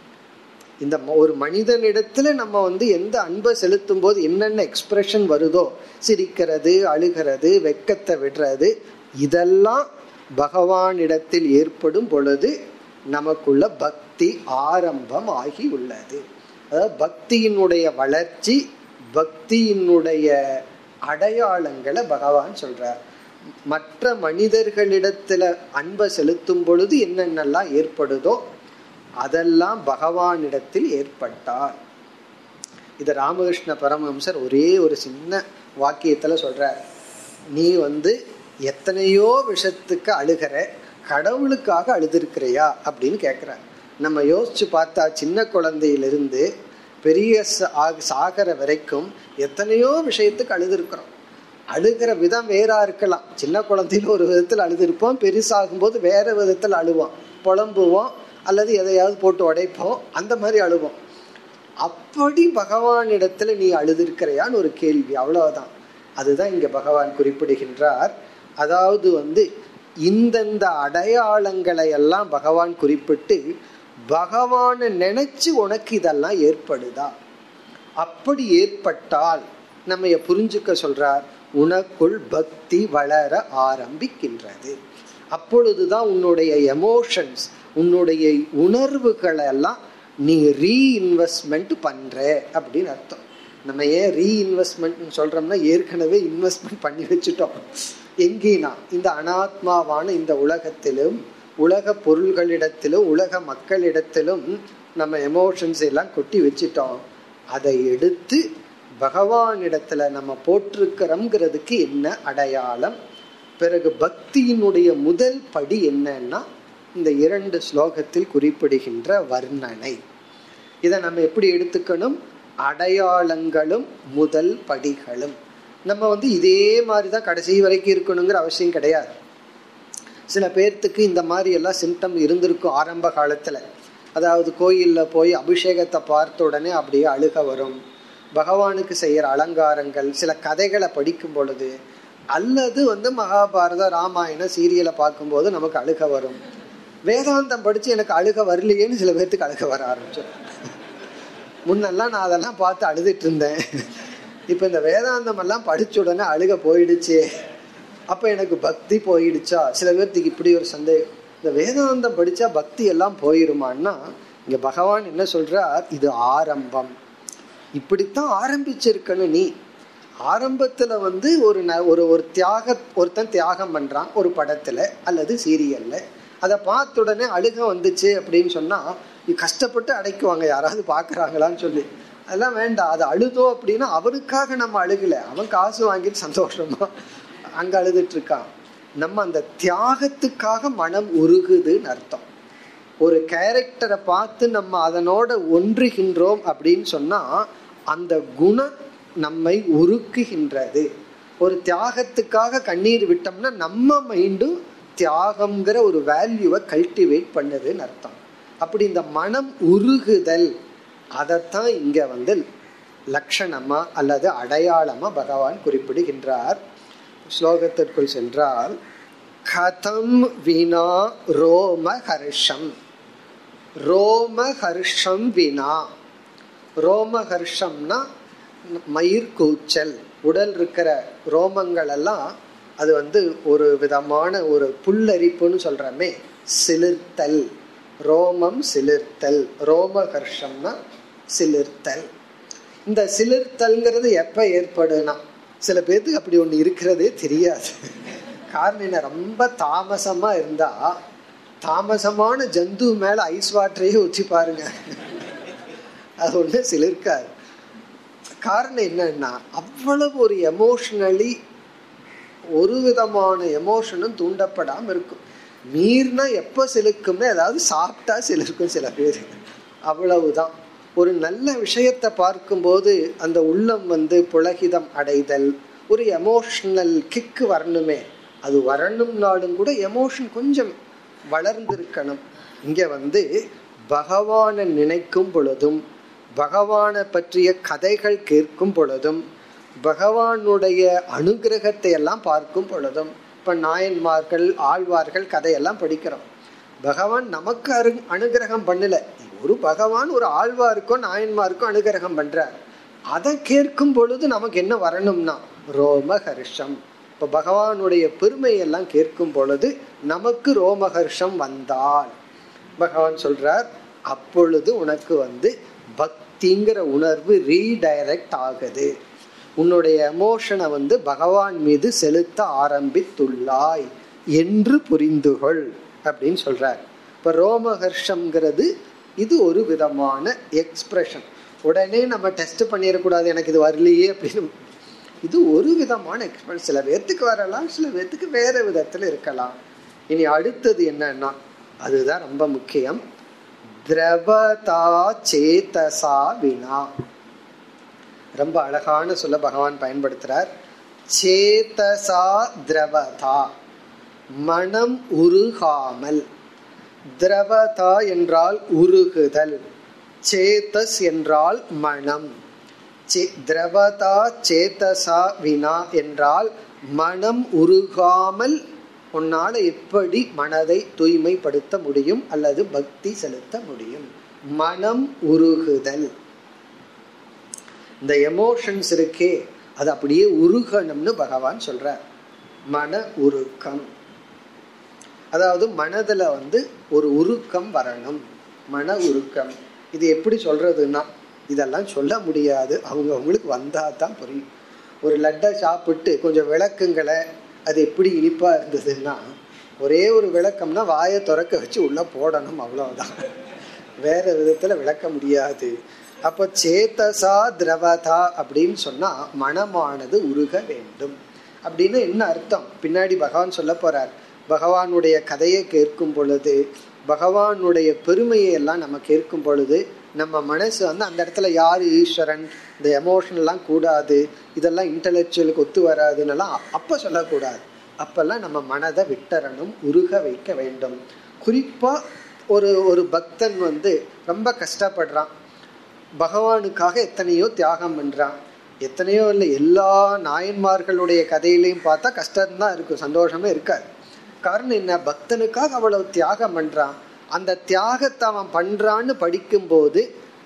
இந்த ஒரு மனிதனிடத்துல நம்ம வந்து எந்த அன்பை செலுத்தும் போது என்னென்ன எக்ஸ்பிரஷன் வருதோ சிரிக்கிறது அழுகிறது வெக்கத்தை விடுறது இதெல்லாம் பகவானிடத்தில் ஏற்படும் பொழுது நமக்குள்ள பக்தி ஆரம்பம் ஆகி உள்ளது அதாவது பக்தியினுடைய வளர்ச்சி பக்தியினுடைய அடையாளங்களை பகவான் சொல்றார் மற்ற மனிதர்களிடத்துல அன்பை செலுத்தும் பொழுது என்னென்னலாம் ஏற்படுதோ அதெல்லாம் பகவானிடத்தில் ஏற்பட்டார் இது ராமகிருஷ்ண பரமஹம்சர் ஒரே ஒரு சின்ன வாக்கியத்துல சொல்றார் நீ வந்து எத்தனையோ விஷயத்துக்கு அழுகிற கடவுளுக்காக அழுதுருக்கிறையா அப்படின்னு கேட்கிறார் நம்ம யோசிச்சு பார்த்தா சின்ன குழந்தையிலிருந்து பெரிய சாகர வரைக்கும் எத்தனையோ விஷயத்துக்கு அழுதுருக்கிறோம் அழுகிற விதம் வேறா இருக்கலாம் சின்ன குழந்தையில ஒரு விதத்தில் அழுதுருப்போம் பெருசாகும் போது வேற விதத்தில் அழுவோம் புலம்புவோம் அல்லது எதையாவது போட்டு உடைப்போம் அந்த மாதிரி அழுவோம் அப்படி பகவானிடத்துல நீ அழுதிருக்கிறையான்னு ஒரு கேள்வி அவ்வளவுதான் அதுதான் இங்க பகவான் குறிப்பிடுகின்றார் அதாவது வந்து இந்தந்த அடையாளங்களை எல்லாம் பகவான் குறிப்பிட்டு பகவானை நினைச்சு உனக்கு இதெல்லாம் ஏற்படுதா அப்படி ஏற்பட்டால் நம்ம புரிஞ்சுக்க சொல்றார் உனக்குள் பக்தி வளர ஆரம்பிக்கின்றது அப்பொழுதுதான் உன்னுடைய எமோஷன்ஸ் உன்னுடைய உணர்வுகளை எல்லாம் நீ ரீஇன்வெஸ்ட்மெண்ட் பண்ற அப்படின்னு அர்த்தம் நம்ம ஏன் ரீஇன்வெஸ்ட்மெண்ட் சொல்றோம்னா ஏற்கனவே இன்வெஸ்ட்மெண்ட் பண்ணி வச்சுட்டோம் எங்கேனா இந்த அனாத்மாவான இந்த உலகத்திலும் உலக பொருள்களிடத்திலும் உலக மக்களிடத்திலும் நம்ம எமோஷன்ஸ் எல்லாம் கொட்டி வச்சுட்டோம் அதை எடுத்து பகவானிடத்துல நம்ம போட்டிருக்கிறோம்ங்கிறதுக்கு என்ன அடையாளம் பிறகு பக்தியினுடைய முதல் படி என்னன்னா இந்த இரண்டு ஸ்லோகத்தில் குறிப்பிடுகின்ற வர்ணனை இதை நம்ம எப்படி எடுத்துக்கணும் அடையாளங்களும் முதல் படிகளும் நம்ம வந்து இதே மாதிரி தான் கடைசி வரைக்கும் இருக்கணுங்கிற அவசியம் கிடையாது சில பேர்த்துக்கு இந்த மாதிரி எல்லாம் சிம்டம் இருந்திருக்கும் ஆரம்ப காலத்துல அதாவது கோயிலில் போய் அபிஷேகத்தை பார்த்த உடனே அப்படியே அழுக வரும் பகவானுக்கு செய்யற அலங்காரங்கள் சில கதைகளை படிக்கும் பொழுது அல்லது வந்து மகாபாரத ராமாயண சீரியலை பார்க்கும்போது நமக்கு அழுக வரும் வேதாந்தம் படிச்சு எனக்கு அழுக வரலையேன்னு சில பேர்த்துக்கு அழுக வர ஆரம்பிச்சிடும் முன்னெல்லாம் நான் அதெல்லாம் பார்த்து அழுதுட்டு இருந்தேன் இப்ப இந்த வேதாந்தம் எல்லாம் படிச்ச உடனே அழுக போயிடுச்சு அப்ப எனக்கு பக்தி போயிடுச்சா சில பேர்த்துக்கு இப்படி ஒரு சந்தேகம் இந்த வேதாந்தம் படிச்சா பக்தி எல்லாம் போயிருமான்னா இங்க பகவான் என்ன சொல்றார் இது ஆரம்பம் இப்படித்தான் ஆரம்பிச்சிருக்கணும் நீ ஆரம்பத்துல வந்து ஒரு ந- ஒரு ஒரு தியாக ஒருத்தன் தியாகம் பண்றான் ஒரு படத்துல அல்லது சீரியல்ல அதை பார்த்த உடனே அழுக வந்துச்சு அப்படின்னு சொன்னா இது கஷ்டப்பட்டு அடைக்குவாங்க யாராவது பாக்குறாங்களான்னு சொல்லி அதெல்லாம் வேண்டாம் அது அழுதோம் அப்படின்னா அவருக்காக நம்ம அழுகல அவன் காசு வாங்கிட்டு சந்தோஷமா அங்க அழுதுட்டு இருக்கான் நம்ம அந்த தியாகத்துக்காக மனம் உருகுதுன்னு அர்த்தம் ஒரு கேரக்டரை பார்த்து நம்ம அதனோட ஒன்றுகின்றோம் அப்படின்னு சொன்னா அந்த குணம் நம்மை உருக்குகின்றது ஒரு தியாகத்துக்காக கண்ணீர் விட்டோம்னா நம்ம மைண்டும் தியாகம்ங்கிற ஒரு வேல்யூவை கல்டிவேட் பண்ணுதுன்னு அர்த்தம் அப்படி இந்த மனம் உருகுதல் அதைத்தான் இங்க வந்து லட்சணமா அல்லது அடையாளமா பகவான் குறிப்பிடுகின்றார் ஸ்லோகத்திற்குள் சென்றால் கதம் வினா ரோம ஹர்ஷம் ரோம ஹர்ஷம் வினா ரோம ஹர்ஷம்னா மயிர் கூச்சல் உடல் இருக்கிற ரோமங்கள் எல்லாம் அது வந்து ஒரு விதமான ஒரு புல்லரிப்புன்னு சொல்றமே சிலிர்த்தல் ரோமம் சிலிர்த்தல் ரோம ஹர்ஷம்னா சிலிர்த்தல் இந்த சிலிர்த்தல்ங்கிறது எப்ப ஏற்படுனா சில பேர்த்துக்கு அப்படி ஒண்ணு இருக்கிறதே தெரியாது காரணம் என்ன ரொம்ப தாமசமா இருந்தா தாமசமான ஜந்து மேல ஐஸ் வாட்டரையே ஊற்றி பாருங்க அது ஒண்ணு சிலிர்க்காது காரணம் என்னன்னா அவ்வளவு ஒரு எமோஷனலி ஒரு விதமான எமோஷனும் தூண்டப்படாம இருக்கும் மீறினா எப்ப சிலுக்கும்னா ஏதாவது சாப்பிட்டா சிலிருக்கும் சில பேர் அவ்வளவுதான் ஒரு நல்ல விஷயத்தை பார்க்கும்போது அந்த உள்ளம் வந்து புலகிதம் அடைதல் ஒரு எமோஷனல் கிக்கு வரணுமே அது வரணும்னாலும் கூட எமோஷன் கொஞ்சம் வளர்ந்திருக்கணும் இங்க வந்து பகவானை நினைக்கும் பொழுதும் பகவானை பற்றிய கதைகள் கேட்கும் பொழுதும் பகவானுடைய அனுகிரகத்தை எல்லாம் பார்க்கும் பொழுதும் இப்ப நாயன்மார்கள் ஆழ்வார்கள் கதையெல்லாம் படிக்கிறோம் பகவான் நமக்கு அரு அனுகிரகம் பண்ணல ஒரு பகவான் ஒரு ஆழ்வாருக்கும் நாயன்மாருக்கும் அனுகிரகம் பண்றார் அதை கேட்கும் பொழுது நமக்கு என்ன வரணும்னா ரோம ஹர்ஷம் இப்ப பகவானுடைய பெருமை எல்லாம் கேட்கும் பொழுது நமக்கு ரோமஹர்ஷம் வந்தால் பகவான் சொல்றார் அப்பொழுது உனக்கு வந்து பக்திங்கிற உணர்வு ரீடைரக்ட் ஆகுது உன்னுடைய எமோஷனை வந்து பகவான் மீது செலுத்த ஆரம்பித்துள்ளாய் என்று புரிந்துகொள் அப்படின்னு சொல்றார் இப்ப ரோமஹர்ஷம்ங்கிறது இது ஒரு விதமான எக்ஸ்பிரஷன் உடனே நம்ம டெஸ்ட் பண்ணிடக்கூடாது எனக்கு இது வரலையே அப்படின்னு இது ஒரு விதமான எக்ஸ்பிரஷன் சில பேர்த்துக்கு வரலாம் சில பேர்த்துக்கு வேற விதத்துல இருக்கலாம் இனி அடுத்தது என்னன்னா அதுதான் ரொம்ப முக்கியம் திரவதா சேதசா வினா ரொம்ப அழகான சொல்ல பகவான் பயன்படுத்துறார் சேதசா திரவதா மனம் உருகாமல் திரவதா என்றால் உருகுதல் சேதஸ் என்றால் மனம் சே- திரவதா சேதசா வினா என்றால் மனம் உருகாமல் உன்னால எப்படி மனதை தூய்மைப்படுத்த முடியும் அல்லது பக்தி செலுத்த முடியும் மனம் உருகுதல் இந்த எமோஷன்ஸ் இருக்கே அது அப்படியே உருகணும்னு பகவான் சொல்றார் மன உருக்கம் அதாவது மனதுல வந்து ஒரு உருக்கம் வரணும் மன உருக்கம் இது எப்படி சொல்றதுன்னா இதெல்லாம் சொல்ல முடியாது அவங்க அவங்களுக்கு வந்தா தான் புரியும் ஒரு லட்டை சாப்பிட்டு கொஞ்சம் விளக்குங்களை அது எப்படி இனிப்பா இருந்ததுன்னா ஒரே ஒரு விளக்கம்னா வாயை திறக்க வச்சு உள்ள போடணும் அவ்வளவுதான் வேற விதத்துல விளக்க முடியாது அப்ப சேதசா திரவதா அப்படின்னு சொன்னா மனமானது உருக வேண்டும் அப்படின்னு என்ன அர்த்தம் பின்னாடி பகவான் சொல்ல போறார் பகவானுடைய கதையை கேட்கும் பொழுது பகவானுடைய பெருமையை எல்லாம் நம்ம கேட்கும் பொழுது நம்ம மனசு வந்து அந்த இடத்துல யார் ஈஸ்வரன் இந்த எமோஷன் எல்லாம் கூடாது இதெல்லாம் இன்டலெக்சுவலுக்கு ஒத்து வராதுன்னெல்லாம் அப்ப சொல்லக்கூடாது அப்பெல்லாம் நம்ம மனதை விட்டறணும் உருக வைக்க வேண்டும் குறிப்பா ஒரு ஒரு பக்தன் வந்து ரொம்ப கஷ்டப்படுறான் பகவானுக்காக எத்தனையோ தியாகம் பண்றான் எத்தனையோ இல்லை எல்லா நாயன்மார்களுடைய கதையிலையும் பார்த்தா கஷ்டம்தான் இருக்கும் சந்தோஷமே இருக்காது காரணம் என்ன பக்தனுக்காக அவ்வளவு தியாகம் பண்றான் அந்த தியாகத்தை அவன் பண்றான்னு படிக்கும்போது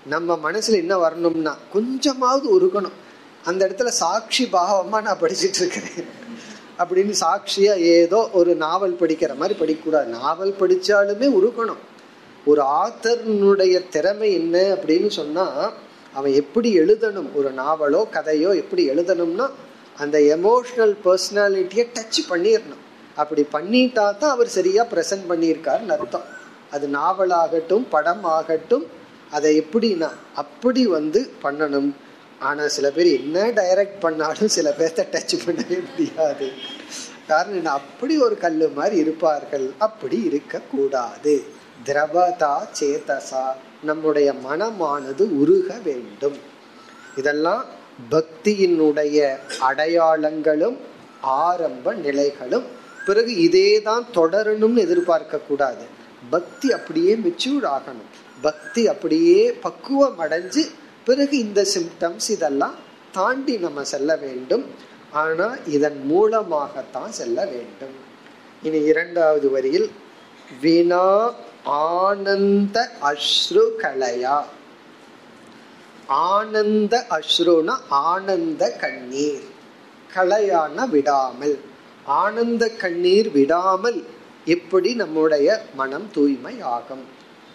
நம்ம மனசுல என்ன வரணும்னா கொஞ்சமாவது உருகணும் அந்த இடத்துல சாட்சி பாவமா நான் படிச்சுட்டு இருக்கிறேன் அப்படின்னு சாட்சியா ஏதோ ஒரு நாவல் படிக்கிற மாதிரி படிக்கக்கூடாது நாவல் படிச்சாலுமே உருகணும் ஒரு ஆத்தர்னுடைய திறமை என்ன அப்படின்னு சொன்னா அவன் எப்படி எழுதணும் ஒரு நாவலோ கதையோ எப்படி எழுதணும்னா அந்த எமோஷனல் பர்சனாலிட்டியை டச் பண்ணிடணும் அப்படி பண்ணிட்டா தான் அவர் சரியா ப்ரெசன்ட் பண்ணியிருக்காருன்னு அர்த்தம் அது நாவலாகட்டும் படம் ஆகட்டும் அதை எப்படின்னா அப்படி வந்து பண்ணணும் ஆனா சில பேர் என்ன டைரக்ட் பண்ணாலும் சில பேர்த்த டச் பண்ணவே முடியாது காரணம் என்ன அப்படி ஒரு கல்லு மாதிரி இருப்பார்கள் அப்படி இருக்கக்கூடாது திரவதா சேதசா நம்முடைய மனமானது உருக வேண்டும் இதெல்லாம் பக்தியினுடைய அடையாளங்களும் ஆரம்ப நிலைகளும் பிறகு இதே தான் தொடரணும்னு எதிர்பார்க்க கூடாது பக்தி அப்படியே மெச்சூர் ஆகணும் பக்தி அப்படியே பக்குவம் அடைஞ்சு பிறகு இந்த சிம்டம்ஸ் இதெல்லாம் தாண்டி நம்ம செல்ல வேண்டும் ஆனா இதன் மூலமாகத்தான் செல்ல வேண்டும் இனி இரண்டாவது வரியில் வினா ஆனந்த அஸ்ரு கலையா ஆனந்த அஸ்ருனா ஆனந்த கண்ணீர் கலையான விடாமல் ஆனந்த கண்ணீர் விடாமல் எப்படி நம்முடைய மனம் தூய்மை ஆகும்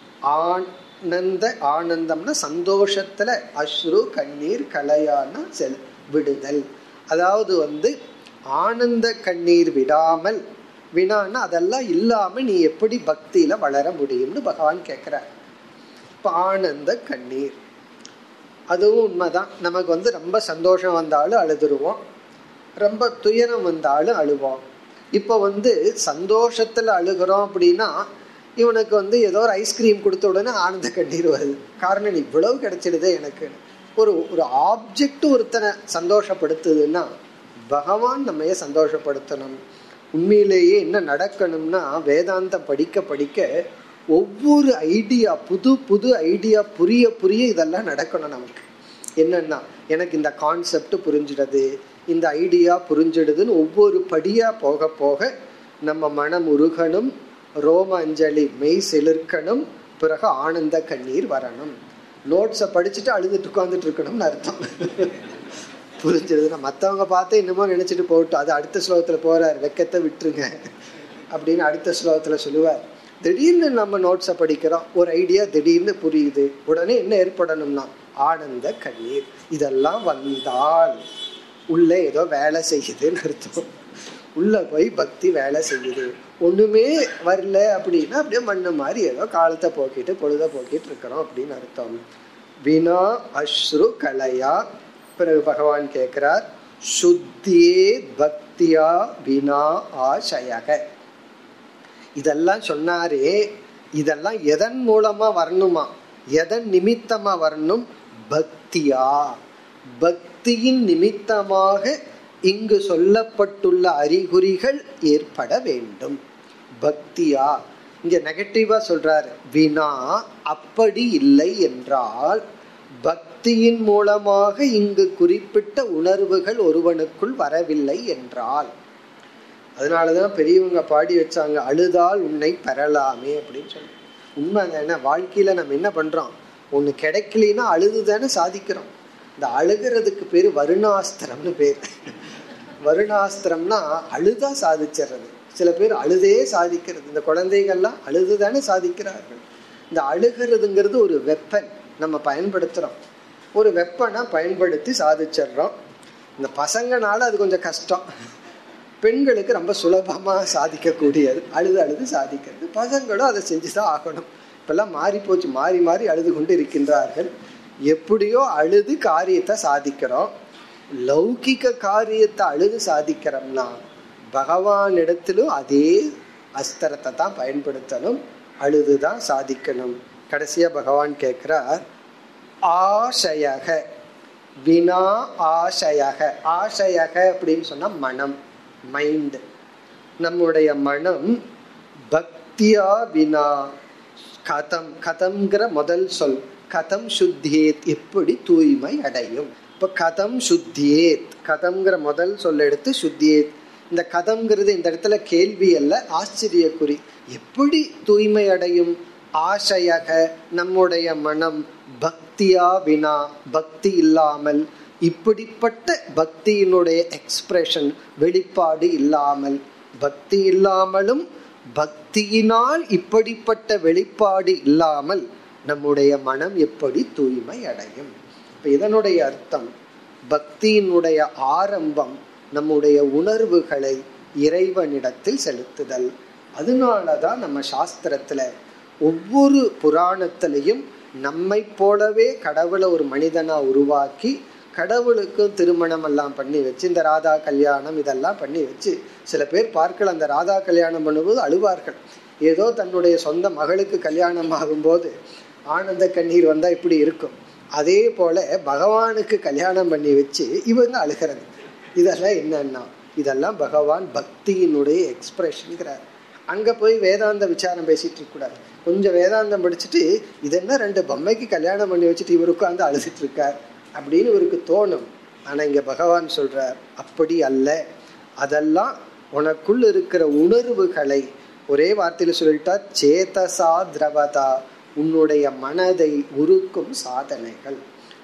ஆனந்த ஆனந்தம்னா சந்தோஷத்துல அஸ்ரு கண்ணீர் கலையான செல் விடுதல் அதாவது வந்து ஆனந்த கண்ணீர் விடாமல் வினான்னா அதெல்லாம் இல்லாம நீ எப்படி பக்தியில வளர முடியும்னு பகவான் கேட்கிறார் இப்ப ஆனந்த கண்ணீர் அதுவும் உண்மைதான் நமக்கு வந்து ரொம்ப சந்தோஷம் வந்தாலும் அழுதுருவோம் ரொம்ப துயரம் வந்தாலும் அழுவோம் இப்போ வந்து சந்தோஷத்துல அழுகிறோம் அப்படின்னா இவனுக்கு வந்து ஏதோ ஒரு ஐஸ்கிரீம் கொடுத்த உடனே ஆனந்த கண்ணீர் வருது காரணம் இவ்வளவு கிடைச்சிடுது எனக்கு ஒரு ஒரு ஆப்ஜெக்ட் ஒருத்தனை சந்தோஷப்படுத்துதுன்னா பகவான் நம்மைய சந்தோஷப்படுத்தணும் உண்மையிலேயே என்ன நடக்கணும்னா வேதாந்தம் படிக்க படிக்க ஒவ்வொரு ஐடியா புது புது ஐடியா புரிய புரிய இதெல்லாம் நடக்கணும் நமக்கு என்னன்னா எனக்கு இந்த கான்செப்ட் புரிஞ்சிடுது இந்த ஐடியா புரிஞ்சிடுதுன்னு ஒவ்வொரு படியா போக போக நம்ம மனம் உருகணும் ரோம அஞ்சலி மெய் சிலிர்க்கணும் பிறகு ஆனந்த கண்ணீர் வரணும் நோட்ஸை படிச்சுட்டு அழுதுட்டு உட்காந்துட்டு இருக்கணும்னு அர்த்தம் புரிஞ்சிடுதுன்னா மற்றவங்க பார்த்து என்னமோ நினைச்சிட்டு போகட்டும் அது அடுத்த ஸ்லோகத்தில் போறார் வெக்கத்தை விட்டுருங்க அப்படின்னு அடுத்த ஸ்லோகத்தில் சொல்லுவார் திடீர்னு நம்ம நோட்ஸை படிக்கிறோம் ஒரு ஐடியா திடீர்னு புரியுது உடனே என்ன ஏற்படணும்னா ஆனந்த கண்ணீர் இதெல்லாம் வந்தால் உள்ள ஏதோ வேலை செய்யுதுன்னு அர்த்தம் உள்ள போய் பக்தி வேலை செய்யுது ஒண்ணுமே வரல அப்படின்னா அப்படியே மண்ணு மாதிரி ஏதோ காலத்தை போக்கிட்டு பொழுத போக்கிட்டு இருக்கிறோம் அப்படின்னு அர்த்தம் வினா அஸ்ரு கலையா பிறகு பகவான் கேட்கிறார் சுத்தியே பக்தியா வினா ஆசயக இதெல்லாம் சொன்னாரே இதெல்லாம் எதன் மூலமா வரணுமா எதன் நிமித்தமா வரணும் பக்தியா பக்தியின் நிமித்தமாக இங்கு சொல்லப்பட்டுள்ள அறிகுறிகள் ஏற்பட வேண்டும் பக்தியா இங்க நெகட்டிவா சொல்றாரு வினா அப்படி இல்லை என்றால் பக்தியின் மூலமாக இங்கு குறிப்பிட்ட உணர்வுகள் ஒருவனுக்குள் வரவில்லை என்றால் அதனாலதான் பெரியவங்க பாடி வச்சாங்க அழுதால் உன்னை பெறலாமே அப்படின்னு சொல்லி உண்மை தானே வாழ்க்கையில நம்ம என்ன பண்றோம் ஒண்ணு கிடைக்கலன்னா அழுது தானே சாதிக்கிறோம் இந்த அழுகிறதுக்கு பேரு வருணாஸ்திரம்னு பேர் வருணாஸ்திரம்னா அழுதா சாதிச்சிடுறது சில பேர் அழுதே சாதிக்கிறது இந்த குழந்தைகள்லாம் அழுது தானே சாதிக்கிறார்கள் இந்த அழுகிறதுங்கிறது ஒரு வெப்பன் நம்ம பயன்படுத்துறோம் ஒரு வெப்பனை பயன்படுத்தி சாதிச்சிடுறோம் இந்த பசங்கனால அது கொஞ்சம் கஷ்டம் பெண்களுக்கு ரொம்ப சுலபமா சாதிக்கக்கூடியது அழுது அழுது சாதிக்கிறது பசங்களும் அதை செஞ்சுதான் ஆகணும் இப்பெல்லாம் மாறி போச்சு மாறி மாறி அழுது கொண்டு இருக்கின்றார்கள் எப்படியோ அழுது காரியத்தை சாதிக்கிறோம் லௌகிக காரியத்தை அழுது சாதிக்கிறோம்னா பகவான் இடத்திலும் அதே அஸ்திரத்தை தான் பயன்படுத்தணும் அழுதுதான் சாதிக்கணும் கடைசியா பகவான் கேட்கிறார் ஆசையக வினா ஆசையக ஆசையக அப்படின்னு சொன்னா மனம் மைண்ட் நம்முடைய மனம் பக்தியா வினா கதம் கதம்ங்கிற முதல் சொல் கதம் சுத்தியேத் எப்படி தூய்மை அடையும் இப்ப கதம் சுத்தியேத் கதம்ங்கிற முதல் சொல் எடுத்து சுத்தியேத் இந்த கதம்ங்கிறது இந்த இடத்துல கேள்வி அல்ல ஆச்சரியக்குறி எப்படி தூய்மை அடையும் ஆசையக நம்முடைய மனம் பக்தியா வினா பக்தி இல்லாமல் இப்படிப்பட்ட பக்தியினுடைய எக்ஸ்பிரஷன் வெளிப்பாடு இல்லாமல் பக்தி இல்லாமலும் பக்தியினால் இப்படிப்பட்ட வெளிப்பாடு இல்லாமல் நம்முடைய மனம் எப்படி தூய்மை அடையும் இப்ப இதனுடைய அர்த்தம் பக்தியினுடைய ஆரம்பம் நம்முடைய உணர்வுகளை இறைவனிடத்தில் செலுத்துதல் அதனாலதான் நம்ம சாஸ்திரத்துல ஒவ்வொரு புராணத்திலையும் நம்மை போலவே கடவுளை ஒரு மனிதனா உருவாக்கி கடவுளுக்கும் திருமணம் எல்லாம் பண்ணி வச்சு இந்த ராதா கல்யாணம் இதெல்லாம் பண்ணி வச்சு சில பேர் பார்க்கல அந்த ராதா கல்யாணம் பண்ணும்போது அழுவார்கள் ஏதோ தன்னுடைய சொந்த மகளுக்கு கல்யாணம் ஆகும்போது ஆனந்த கண்ணீர் வந்தா இப்படி இருக்கும் அதே போல பகவானுக்கு கல்யாணம் பண்ணி வச்சு இவங்க அழுகிறது இதெல்லாம் என்னன்னா இதெல்லாம் பகவான் பக்தியினுடைய எக்ஸ்பிரஷன்கிறார் அங்க போய் வேதாந்த விசாரம் பேசிட்டு இருக்க கூடாது கொஞ்சம் வேதாந்தம் படிச்சுட்டு இது என்ன ரெண்டு பொம்மைக்கு கல்யாணம் பண்ணி வச்சுட்டு இவர் உட்காந்து அழுதுட்டு இருக்கார் அப்படின்னு இவருக்கு தோணும் ஆனா இங்க பகவான் சொல்றார் அப்படி அல்ல அதெல்லாம் உனக்குள் இருக்கிற உணர்வுகளை ஒரே வார்த்தையில சொல்லிட்டா சேதசா திரவதா உன்னுடைய மனதை உருக்கும் சாதனைகள்